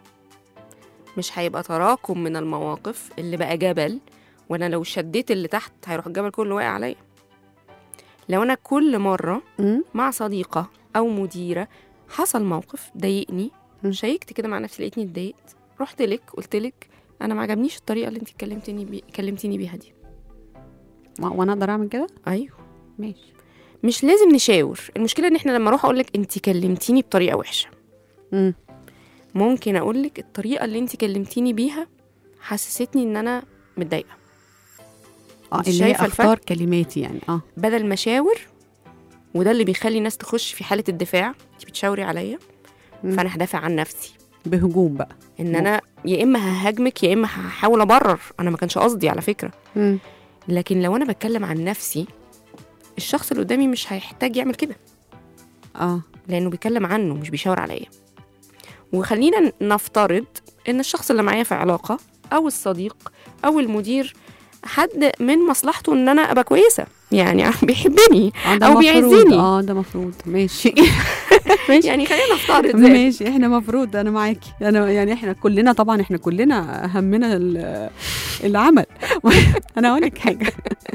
مش هيبقى تراكم من المواقف اللي بقى جبل وانا لو شديت اللي تحت هيروح الجبل كله واقع عليا لو انا كل مره مم. مع صديقه او مديره حصل موقف ضايقني مم. شيكت كده مع نفسي لقيتني اتضايقت رحت لك قلت لك انا ما عجبنيش الطريقه اللي انت كلمتني بي... كلمتيني بيها دي و- وانا اقدر اعمل كده ايوه ماشي مش لازم نشاور المشكله ان احنا لما اروح اقول لك انت كلمتيني بطريقه وحشه مم. ممكن اقول لك الطريقه اللي انت كلمتيني بيها حسستني ان انا متضايقه اه أنت اللي هي شايفة الفرق؟ اختار كلماتي يعني اه بدل ما اشاور وده اللي بيخلي الناس تخش في حاله الدفاع انت بتشاوري عليا مم. فانا هدافع عن نفسي بهجوم بقى ان انا يا اما ههاجمك يا اما هحاول ابرر انا ما كانش قصدي على فكره مم. لكن لو انا بتكلم عن نفسي الشخص اللي قدامي مش هيحتاج يعمل كده اه لانه بيتكلم عنه مش بيشاور عليا وخلينا نفترض ان الشخص اللي معايا في علاقه او الصديق او المدير حد من مصلحته ان انا ابقى كويسه يعني بيحبني اه ده أو مفروض بيعزني. اه ده مفروض ماشي ماشي يعني خلينا نفترض ذلك ماشي احنا مفروض انا معاكي انا يعني احنا كلنا طبعا احنا كلنا همنا ال- العمل انا اقول لك حاجه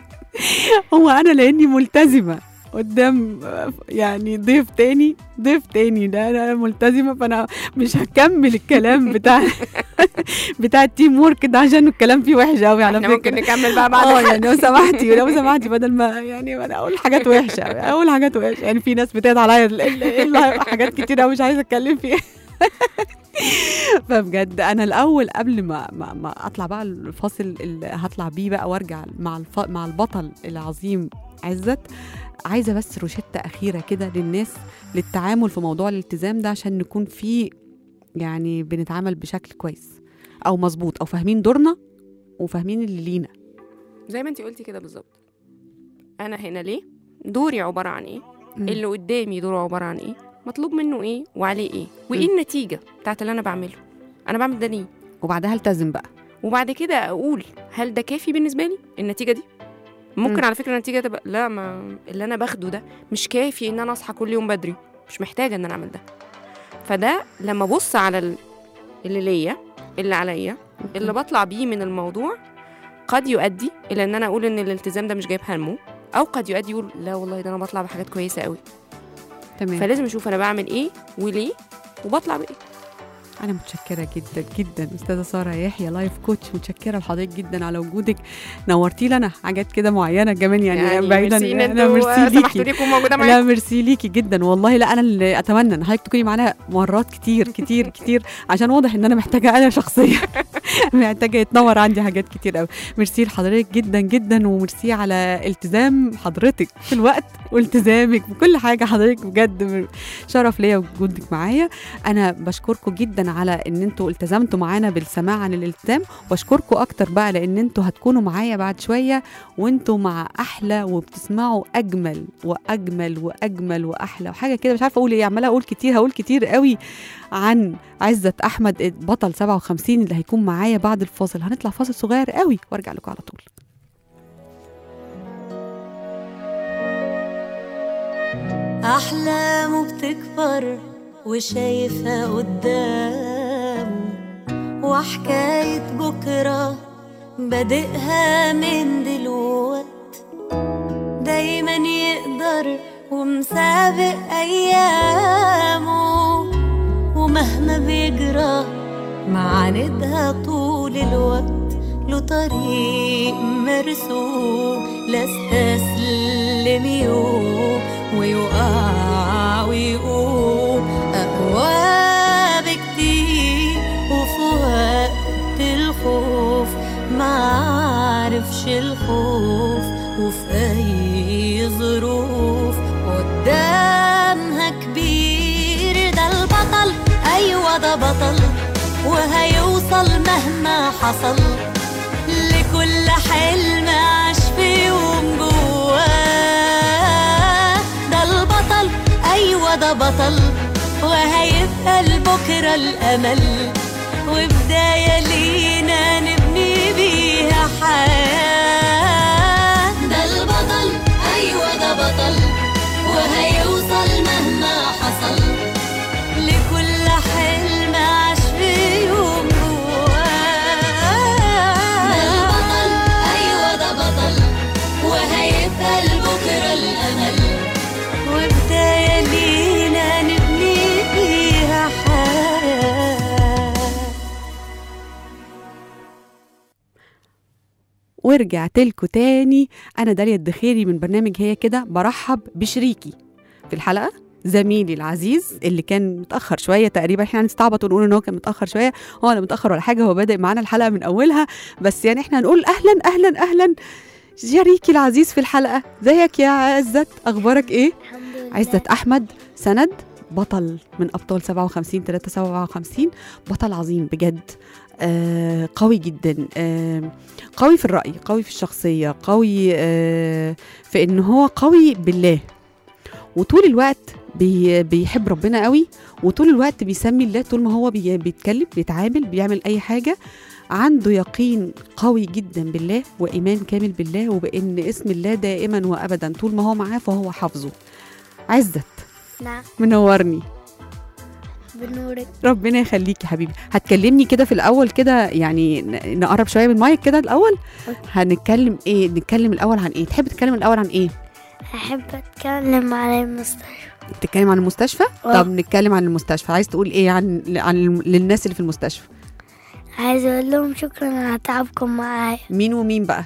هو انا لاني ملتزمه قدام يعني ضيف تاني ضيف تاني ده انا ملتزمه فانا مش هكمل الكلام بتاع بتاع التيم ورك ده عشان الكلام فيه وحش قوي على احنا فكره ممكن نكمل بقى بعد اه الحلقة. يعني لو سمحتي لو سمحتي بدل ما يعني انا اقول حاجات وحشه اقول حاجات وحشه يعني في ناس بتقعد عليا ال- ال- ال- حاجات كتير قوي مش عايزه اتكلم فيها فبجد انا الاول قبل ما ما, ما اطلع بقى الفاصل اللي هطلع بيه بقى وارجع مع الف... مع البطل العظيم عزت عايزه بس روشته اخيره كده للناس للتعامل في موضوع الالتزام ده عشان نكون فيه يعني بنتعامل بشكل كويس او مظبوط او فاهمين دورنا وفاهمين اللي لينا زي ما انت قلتي كده بالظبط انا هنا ليه دوري عباره عن ايه مم. اللي قدامي دوره عباره عن ايه مطلوب منه ايه وعليه ايه وايه النتيجه بتاعت اللي انا بعمله انا بعمل ده ليه وبعدها التزم بقى وبعد كده اقول هل ده كافي بالنسبه لي النتيجه دي ممكن مم. على فكره النتيجه تبقى لا ما اللي انا باخده ده مش كافي ان انا اصحى كل يوم بدري مش محتاجه ان انا اعمل ده فده لما ابص على ال- اللي ليا اللي عليا اللي بطلع بيه من الموضوع قد يؤدي الى ان انا اقول ان الالتزام ده مش جايب همه او قد يؤدي يقول لا والله ده انا بطلع بحاجات كويسه قوي تمام فلازم اشوف انا بعمل ايه وليه وبطلع بايه انا متشكره جدا جدا استاذه ساره يحيى لايف كوتش متشكره لحضرتك جدا على وجودك نورتي لنا حاجات كده معينه كمان يعني, يعني بعيدا ميرسي ان انا انتوا ميرسي سمحتوا ليكي لي اكون موجوده لا معاكم ميرسي ليكي جدا والله لا انا اللي اتمنى ان حضرتك تكوني معانا مرات كتير كتير كتير عشان واضح ان انا محتاجه انا شخصيا محتاجه يتنور عندي حاجات كتير قوي ميرسي لحضرتك جدا جدا وميرسي على التزام حضرتك في الوقت والتزامك بكل حاجه حضرتك بجد شرف ليا وجودك معايا انا بشكركم جدا على ان انتوا التزمتوا معانا بالسماع عن الالتزام واشكركم اكتر بقى لان انتوا هتكونوا معايا بعد شويه وانتوا مع احلى وبتسمعوا اجمل واجمل واجمل واحلى وحاجه كده مش عارفه اقول ايه عماله اقول كتير هقول كتير قوي عن عزت احمد بطل 57 اللي هيكون معايا بعد الفاصل هنطلع فاصل صغير قوي وارجع لكم على طول أحلامه بتكبر وشايفها قدامه وحكاية بكرة بادئها من دلوقت دايما يقدر ومسابق أيامه ومهما بيجرى معاندها طول الوقت له طريق مرسوم لا استسلم يوم ويقع ويقوم أقوى بكتير وفي وقت الخوف معرفش الخوف وفي أي ظروف قدامها كبير ده البطل أيوة ده بطل وهيوصل مهما حصل لكل حلم عاش في يوم جواه ده البطل أيوة ده بطل وهيبقى لبكرة الأمل وبداية لينا نبني بيها حياة ده البطل أيوة ده بطل وهيوصل مهما حصل لكل حلم عاش في يوم جواه ده البطل أيوة ده بطل وهيبقى لبكرة الأمل وبداية لينا نبني فيها حياة ورجعت لكم تاني انا داليا الدخيري من برنامج هي كده برحب بشريكي في الحلقه زميلي العزيز اللي كان متاخر شويه تقريبا احنا هنستعبط ونقول ان هو كان متاخر شويه هو لا متاخر ولا حاجه هو بادئ معانا الحلقه من اولها بس يعني احنا هنقول اهلا اهلا اهلا شريكي العزيز في الحلقه زيك يا عزت اخبارك ايه عزت احمد سند بطل من ابطال 57 3 57 بطل عظيم بجد آه قوي جدا آه قوي في الرأي قوي في الشخصية قوي آه في ان هو قوي بالله وطول الوقت بي بيحب ربنا قوي وطول الوقت بيسمي الله طول ما هو بي بيتكلم بيتعامل بيعمل اي حاجة عنده يقين قوي جدا بالله وإيمان كامل بالله وبأن اسم الله دائما وأبدا طول ما هو معاه فهو حافظه عزت نعم منورني بنورك ربنا يخليك يا حبيبي هتكلمني كده في الاول كده يعني ن- نقرب شويه من المايك كده الاول هنتكلم ايه نتكلم الاول عن ايه تحب تتكلم الاول عن ايه أحب أتكلم عن المستشفى تتكلم عن المستشفى آه. طب نتكلم عن المستشفى عايز تقول ايه عن عن الم- للناس اللي في المستشفى عايزة أقول لهم شكرا على تعبكم معايا مين ومين بقى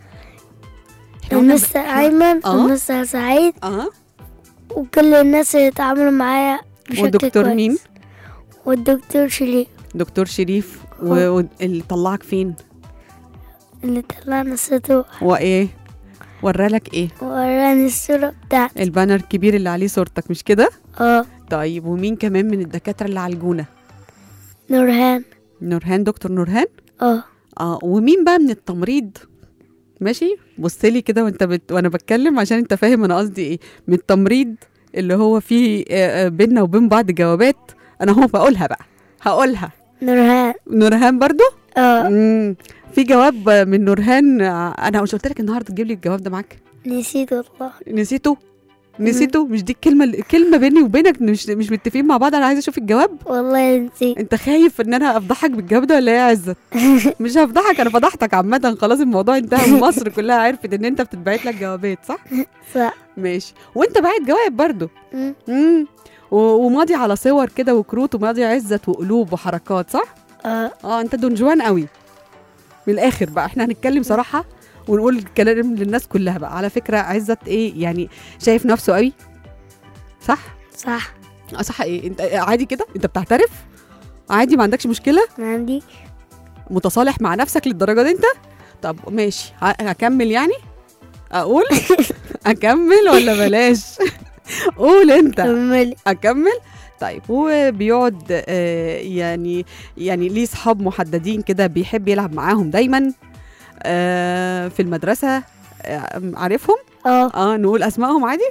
إحنا قلنا المستر أيمن آه. والمستر سعيد اه وكل الناس اللي اتعاملوا معايا بشكل والدكتور كويس. مين والدكتور شريف دكتور شريف و- واللي طلعك فين اللي طلعنا السطوح وايه ورالك ايه ووراني الصورة بتاعتي البانر الكبير اللي عليه صورتك مش كده اه طيب ومين كمان من الدكاتره اللي عالجونا نورهان نورهان دكتور نورهان اه اه ومين بقى من التمريض ماشي بص لي كده وانت بت... وانا بتكلم عشان انت فاهم انا قصدي ايه من التمريض اللي هو فيه آه، آه، بيننا وبين بعض جوابات انا هو بقولها بقى هقولها نورهان نورهان برضو اه مم. في جواب من نورهان آه، انا مش قلت لك النهارده تجيب لي الجواب ده معاك نسيت والله نسيته نسيته مش دي الكلمه الكلمه بيني وبينك مش مش متفقين مع بعض انا عايزه اشوف الجواب والله نسيت انت خايف ان انا افضحك بالجواب ده ولا ايه يا عزت مش هفضحك انا فضحتك عامه خلاص الموضوع انتهى ومصر كلها عرفت ان انت بتتبعت لك جوابات صح صح ماشي وانت باعت جواب برضو مم. امم و- وماضي على صور كده وكروت وماضي عزت وقلوب وحركات صح اه اه انت دونجوان قوي من الاخر بقى احنا هنتكلم صراحه ونقول الكلام للناس كلها بقى على فكره عزت ايه يعني شايف نفسه قوي صح صح اه صح ايه انت عادي كده انت بتعترف عادي ما عندكش مشكله ما عندي متصالح مع نفسك للدرجه دي انت طب ماشي ه- هكمل يعني اقول اكمل ولا بلاش قول انت كملي اكمل طيب هو بيقعد آه، يعني يعني ليه صحاب محددين كده بيحب يلعب معاهم دايما آه، في المدرسه آه، عارفهم اه اه نقول اسمائهم عادي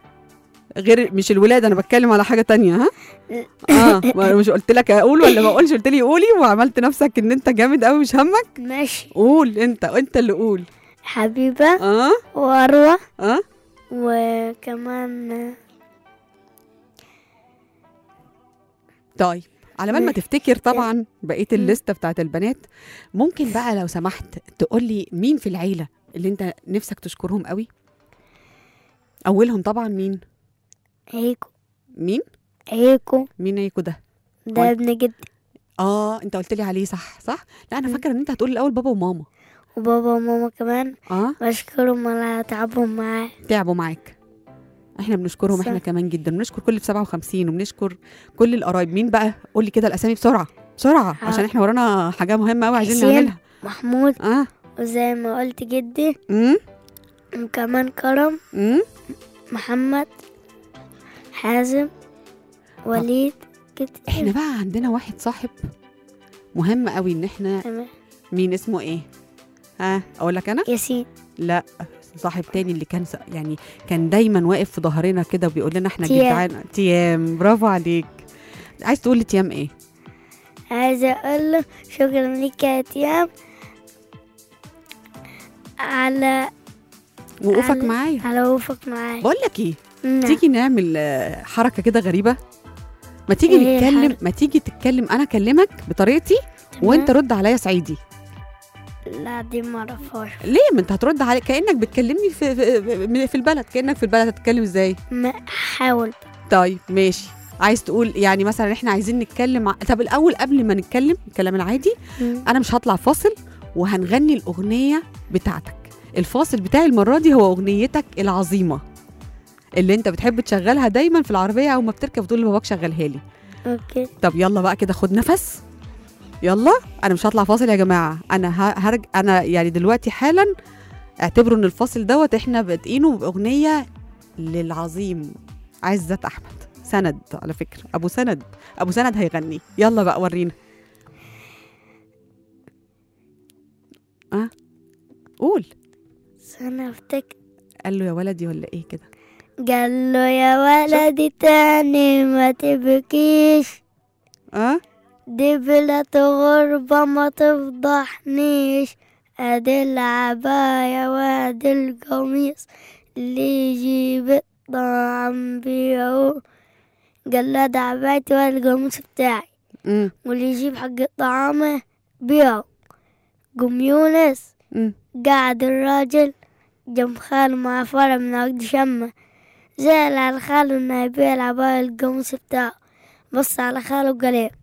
غير مش الولاد انا بتكلم على حاجه تانية ها اه ما- مش قلت لك اقول ولا ما اقولش قلت لي قولي وعملت نفسك ان انت جامد قوي مش همك ماشي قول انت انت اللي قول حبيبة اه وأروى اه وكمان طيب على بال ما ماشي. تفتكر طبعا بقيه الليسته بتاعت البنات ممكن بقى لو سمحت تقول لي مين في العيله اللي انت نفسك تشكرهم قوي اولهم طبعا مين هيكو مين هيكو مين ايكو ده ده ابن جدي اه انت قلت لي عليه صح صح لا انا فاكره ان انت هتقول الاول بابا وماما وبابا وماما كمان اه بشكرهم على تعبهم معايا تعبوا معاك احنا بنشكرهم صح. احنا كمان جدا بنشكر كل في 57 وبنشكر كل القرايب مين بقى قول لي كده الاسامي بسرعه بسرعه آه. عشان احنا ورانا حاجه مهمه قوي عايزين حسين. نعملها محمود اه وزي ما قلت جدي امم وكمان كرم امم محمد حازم وليد كده احنا بقى عندنا واحد صاحب مهم قوي ان احنا تمام مين اسمه ايه ها اقول لك انا ياسين لا صاحب تاني اللي كان س- يعني كان دايما واقف في ظهرنا كده وبيقول لنا احنا تيام. جدعان تيام برافو عليك عايز تقول لي تيام ايه عايزة أقول له شكرا ليك يا تيام على وقوفك على- معايا على وقوفك معايا بقول لك ايه نعم. تيجي نعمل آه، حركه كده غريبه ما تيجي إيه هي نتكلم الحركة؟ ما تيجي تتكلم انا اكلمك بطريقتي وانت رد عليا صعيدي لا دي معرفهاش ليه ما انت هترد علي كانك بتكلمني في في, في البلد كانك في البلد هتتكلم ازاي ما حاول طيب ماشي عايز تقول يعني مثلا احنا عايزين نتكلم ع- طب الاول قبل ما نتكلم الكلام العادي مم. انا مش هطلع فاصل وهنغني الاغنيه بتاعتك الفاصل بتاعي المره دي هو اغنيتك العظيمه اللي انت بتحب تشغلها دايما في العربيه او ما بتركب تقول لباباك شغلها لي اوكي طب يلا بقى كده خد نفس يلا انا مش هطلع فاصل يا جماعه انا ه- هرج انا يعني دلوقتي حالا اعتبروا ان الفاصل دوت احنا بادئينه باغنيه للعظيم عزت احمد سند على فكره ابو سند ابو سند هيغني يلا بقى ورينا اه قول سنة افتكر قال له يا ولدي ولا ايه كده قال له يا ولدي تاني ما تبكيش اه دي بلاد غربة ما تفضحنيش ادي العباية وادي القميص اللي يجيب الطعم بيعه قال له ده عبايتي وادي القميص بتاعي امم واللي يجيب حق الطعام بيعه قوم يونس امم قعد الراجل جنب خاله مع فرع من عقد شمة زعل على خاله انه يبيع العباية القميص بتاعه بص على خاله وقال ايه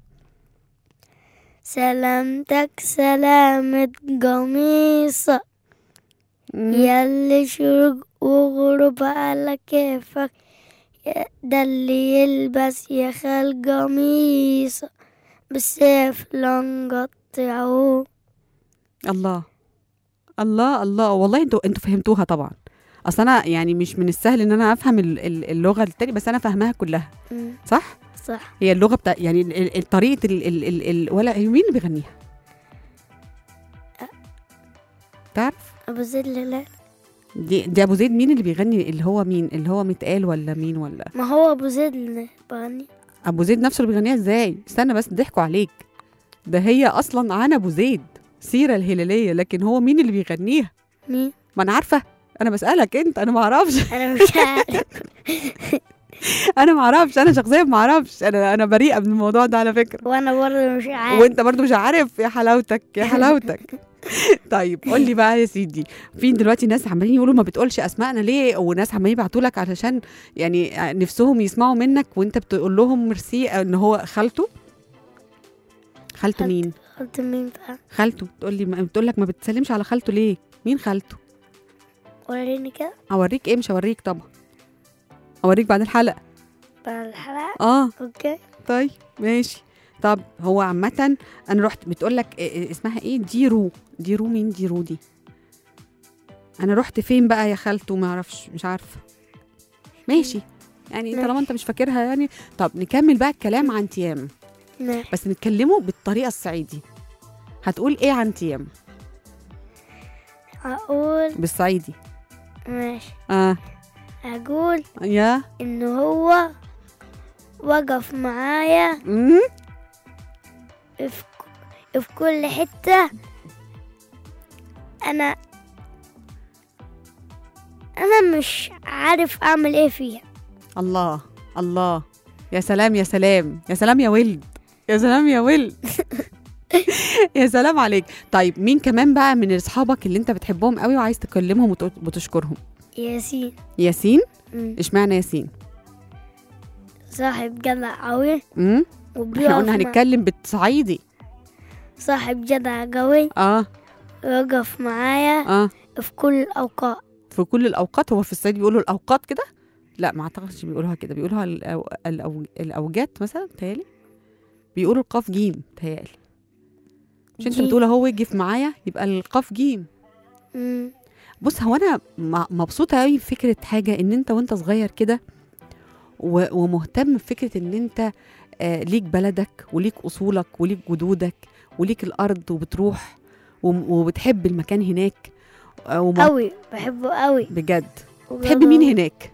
سلامتك سلامة قميص ياللي شرق وغرب على كيفك يا- ده اللي يلبس يا خال قميص بالسيف لنقطعه الله الله الله والله انتوا انتوا فهمتوها طبعا اصل انا يعني مش من السهل ان انا افهم ال- ال- اللغه التانية بس انا فاهماها كلها مم. صح صح هي اللغه بتاع يعني ال- ال- الطريقه ال ال ال ال ولا هي مين اللي بيغنيها تعرف أبو زيد الهلال دي, دي ابو زيد مين اللي بيغني اللي هو مين اللي هو متقال ولا مين ولا ما هو أبو زيد اللي بغني ابو زيد نفسه اللي بيغنيها ازاي استنى بس ضحكوا عليك ده هي اصلا عن ابو زيد سيره الهلاليه لكن هو مين اللي بيغنيها مين ما انا عارفه انا بسالك انت انا ما اعرفش أنا مش عارف انا ما اعرفش انا شخصيا ما اعرفش انا انا بريئه من الموضوع ده على فكره وأنا برضه مش عارف وانت برضو مش عارف يا حلاوتك يا حلاوتك طيب قول لي بقى يا سيدي في دلوقتي ناس عمالين يقولوا ما بتقولش اسمائنا ليه وناس عمالين يبعتوا لك علشان يعني نفسهم يسمعوا منك وانت بتقول لهم ميرسي ان هو خالته خالته مين قلت مين بقى خالته تقول لي بتقول لك ما بتسلمش على خالته ليه مين خالته وريني كده اوريك ايه مش هوريك طبعا اوريك بعد الحلقه بعد الحلقة اه أوكي طيب ماشي طب هو عامة أنا رحت بتقول لك اسمها إيه ديرو ديرو مين ديرو دي أنا رحت فين بقى يا خالته ما أعرفش مش عارفة ماشي يعني ماشي. طالما أنت مش فاكرها يعني طب نكمل بقى الكلام عن تيام ماشي بس نتكلمه بالطريقة الصعيدي هتقول إيه عن تيام هقول بالصعيدي ماشي آه هقول يا إن هو وقف معايا مم. في, ك- في كل حتة أنا أنا مش عارف أعمل إيه فيها الله الله يا سلام يا سلام يا سلام يا ولد يا سلام يا ولد يا سلام عليك طيب مين كمان بقى من اصحابك اللي انت بتحبهم قوي وعايز تكلمهم وت- وتشكرهم ياسين ياسين مم. اشمعنى ياسين صاحب جدع قوي امم وبيقف احنا قلنا مع- هنتكلم بالصعيدي صاحب جدع قوي اه ويقف معايا اه في كل الأوقات في كل الاوقات هو في الصعيد بيقولوا الاوقات كده لا ما اعتقدش بيقولوها كده بيقولوها الأو... الأو... الاوجات مثلا تهيالي بيقولوا القاف جيم تهيالي مش انت جيم. بتقول اهو يجف معايا يبقى القاف جيم مم. بص هو انا م- مبسوطه قوي بفكره حاجه ان انت وانت صغير كده و- ومهتم بفكره ان انت آه ليك بلدك وليك اصولك وليك جدودك وليك الارض وبتروح وم- وبتحب المكان هناك آه وم- قوي بحبه قوي بجد بتحب مين هناك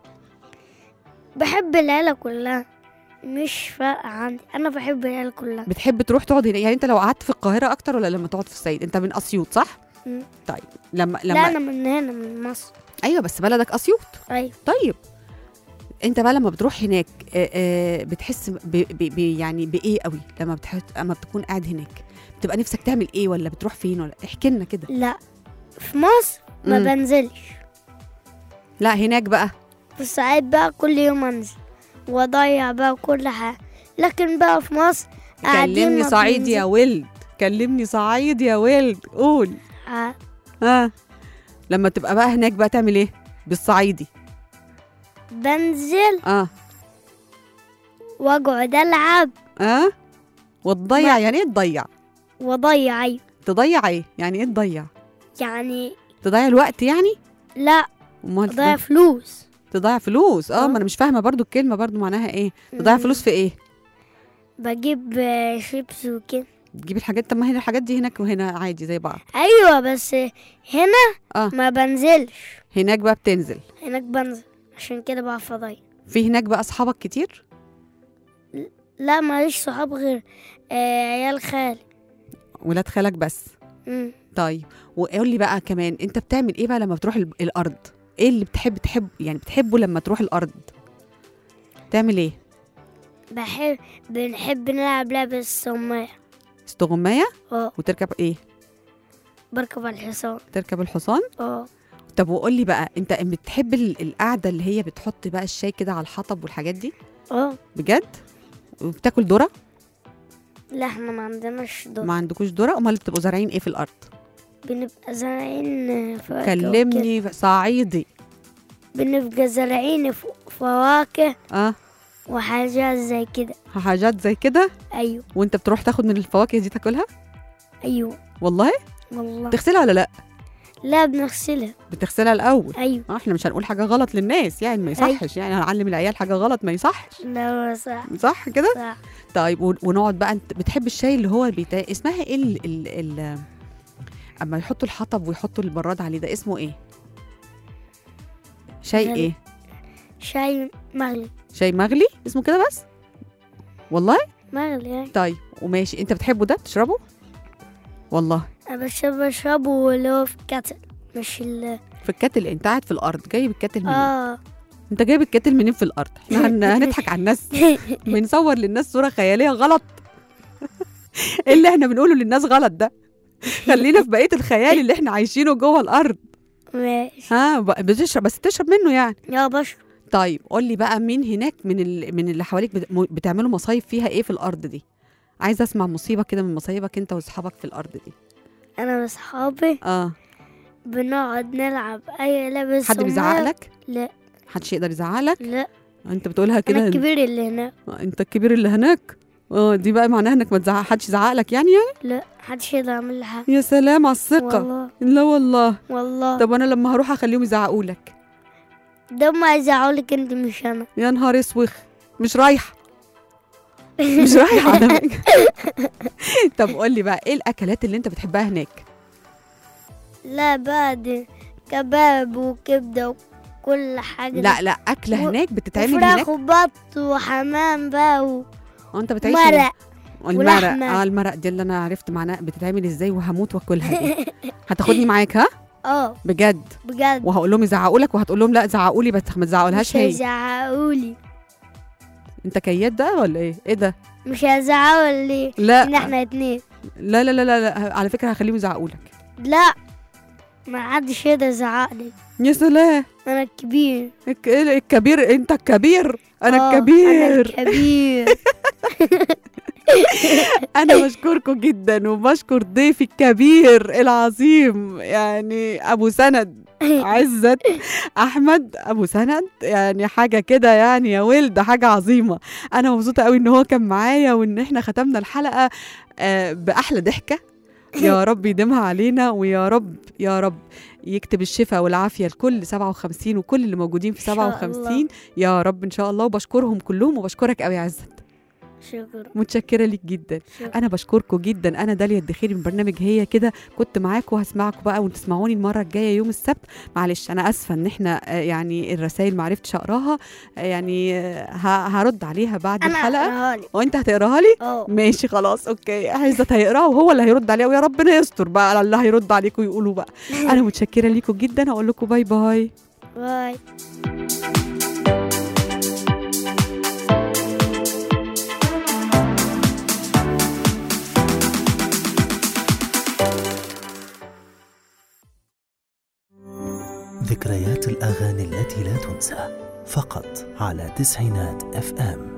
بحب العيلة كلها مش فارقة عندي أنا بحب العيلة كلها بتحب تروح تقعد هنا يعني انت لو قعدت في القاهره اكتر ولا لما تقعد في الصعيد انت من اسيوط صح مم. طيب لما لما لا أنا من هنا من مصر ايوه بس بلدك اسيوط أيوة طيب انت بقى لما بتروح هناك آه، آه، بتحس ب ب ب يعني بايه قوي لما بتحس اما بتكون قاعد هناك بتبقى نفسك تعمل ايه ولا بتروح فين ولا احكي لنا كده لا في مصر ما مم. بنزلش لا هناك بقى في الصعيد بقى كل يوم أنزل وأضيع بقى كل حاجة لكن بقى في مصر قاعدين كلمني ما صعيد يا بننزل- ولد كلمني صعيد يا ولد قول آه، ها لما تبقى بقى هناك بقى تعمل ايه بالصعيدي بنزل اه وأقعد ألعب اه وتضيع يعني ايه تضيع وأضيع أيوة تضيع ايه يعني ايه تضيع يعني تضيع الوقت يعني لا امال أضيع تضيع, فلوس تضيع فلوس اه آه. ما انا مش فاهمه برضو الكلمه برضو معناها ايه تضيع مم. فلوس في ايه بجيب آه، شيبس وكده تجيب الحاجات طب ما هنا الحاجات دي هناك وهنا عادي زي بعض ايوه بس هنا اه ما بنزلش هناك بقى بتنزل هناك بنزل عشان كده بعرف اضيع في هناك بقى اصحابك كتير لا ماليش صحاب غير آه عيال خالي ولاد خالك بس مم. طيب وقول لي بقى كمان انت بتعمل ايه بقى لما بتروح ال- الارض ايه اللي بتحب تحب يعني بتحبه لما تروح الارض تعمل ايه بحب بنحب نلعب لعبة السماعة استغمايه اه وتركب ايه بركب على الحصان تركب الحصان اه طب وقول لي بقى انت بتحب ال- القعده اللي هي بتحط بقى الشاي كده على الحطب والحاجات دي اه بجد وبتاكل ذره لا احنا ما عندناش دور ما عندكوش ذره امال بتبقوا زارعين ايه في الارض بنبقى زارعين فواكه وكده. كلمني صعيدي بنبقى زارعين ف- فواكه اه وحاجات زي كده حاجات زي كده ايوه وانت بتروح تاخد من الفواكه دي تاكلها ايوه والله والله تغسلها ولا لا لا بنغسلها بتغسلها الاول ايوه آه، احنا مش هنقول حاجه غلط للناس يعني ما أيوة. يصحش يعني هنعلم العيال حاجه غلط ما يصحش لا صح صح كده صح طيب ون- ونقعد بقى انت بتحب الشاي اللي هو بيتا... اسمها ايه ال... ال... ال... اما يحطوا الحطب ويحطوا البراد عليه ده اسمه ايه شاي غالي. ايه شاي مغلي شاي مغلي اسمه كده بس والله مغلي يعني طيب وماشي انت بتحبه ده بتشربه والله انا بشرب بشربه اللي هو في الكتل مش ال في الكاتل انت قاعد في الارض جايب الكاتل منين اه انت جايب الكاتل منين في الارض احنا هن... هنضحك على الناس بنصور للناس صوره خياليه غلط ايه اللي احنا بنقوله للناس غلط ده خلينا في بقيه الخيال اللي احنا عايشينه جوه الارض ماشي ها ب- بتشرب بس تشرب منه يعني يا بشرب طيب قول لي بقى مين هناك من ال... من اللي حواليك بت... م- بتعملوا مصايب فيها ايه في الارض دي عايزه اسمع مصيبه كده من مصايبك انت واصحابك في الارض دي انا واصحابي اه بنقعد نلعب اي لعبة حد بيزعق سماعة. لك لا محدش يقدر يزعق لك لا انت بتقولها انا كده الكبير اللي هنا آه، انت الكبير اللي هناك اه دي بقى معناها انك ما تزعق حدش يزعق لك يعني يعني لا محدش يقدر يعمل لي حاجة يا سلام على الثقه والله لا والله والله طب انا لما هروح اخليهم يزعقوا لك ده ما يزعقوا لك انت مش انا يا نهار اسوخ مش رايحه مش رايحه على فكرة. طب قول لي بقى ايه الاكلات اللي انت بتحبها هناك لا بعد كباب وكبدة وكل حاجة لا لا اكله و- هناك بتتعمل وفراخ هناك وبط وحمام بقى و... اه انت بتعيش مرق هناك. المرق ولحمة. اه المرق دي اللي انا عرفت معناها بتتعمل ازاي وهموت واكلها دي هتاخدني معاك ها اه بجد بجد وهقول لهم يزعقوا لك وهتقول لهم لا زعقوا لي بس ما تزعقولهاش مش هي هيزعقولي انت كياد ده ولا ايه ايه ده مش هزعقوا ليه لا. ان احنا اتنين لا لا لا لا, لا. على فكره هخليهم يزعقولك لا ما حدش يقدر يزعق لي يا سلام انا الكبير الك- إيه الكبير انت الكبير انا آه، الكبير انا الكبير انا بشكركم جدا وبشكر ضيفي الكبير العظيم يعني ابو سند عزت احمد ابو سند يعني حاجه كده يعني يا ولد حاجه عظيمه انا مبسوطه قوي ان هو كان معايا وان احنا ختمنا الحلقه آه، باحلى ضحكه يا رب يديمها علينا ويا رب يا رب يكتب الشفاء والعافيه لكل 57 وكل اللي موجودين في إن شاء الله. 57 يا رب ان شاء الله وبشكرهم كلهم وبشكرك قوي يا عزت شكرا متشكره ليك جدا شكرا. انا بشكركم جدا انا داليا الدخيري من برنامج هي كده كنت معاكم وهسمعكم بقى وتسمعوني المره الجايه يوم السبت معلش انا اسفه ان احنا آه، يعني الرسائل ما عرفتش اقراها آه، يعني آه، ه- هرد عليها بعد انا الحلقه هقراها لك. وانت هتقراها لي اه ماشي خلاص اوكي عزت هيقراها وهو اللي هيرد عليها ويا ربنا يستر بقى على اللي هيرد عليكم ويقولوا بقى انا متشكره ليكم جدا هقول لكم باي باي باي ذكريات الأغاني التي لا تنسى فقط على تسعينات اف ام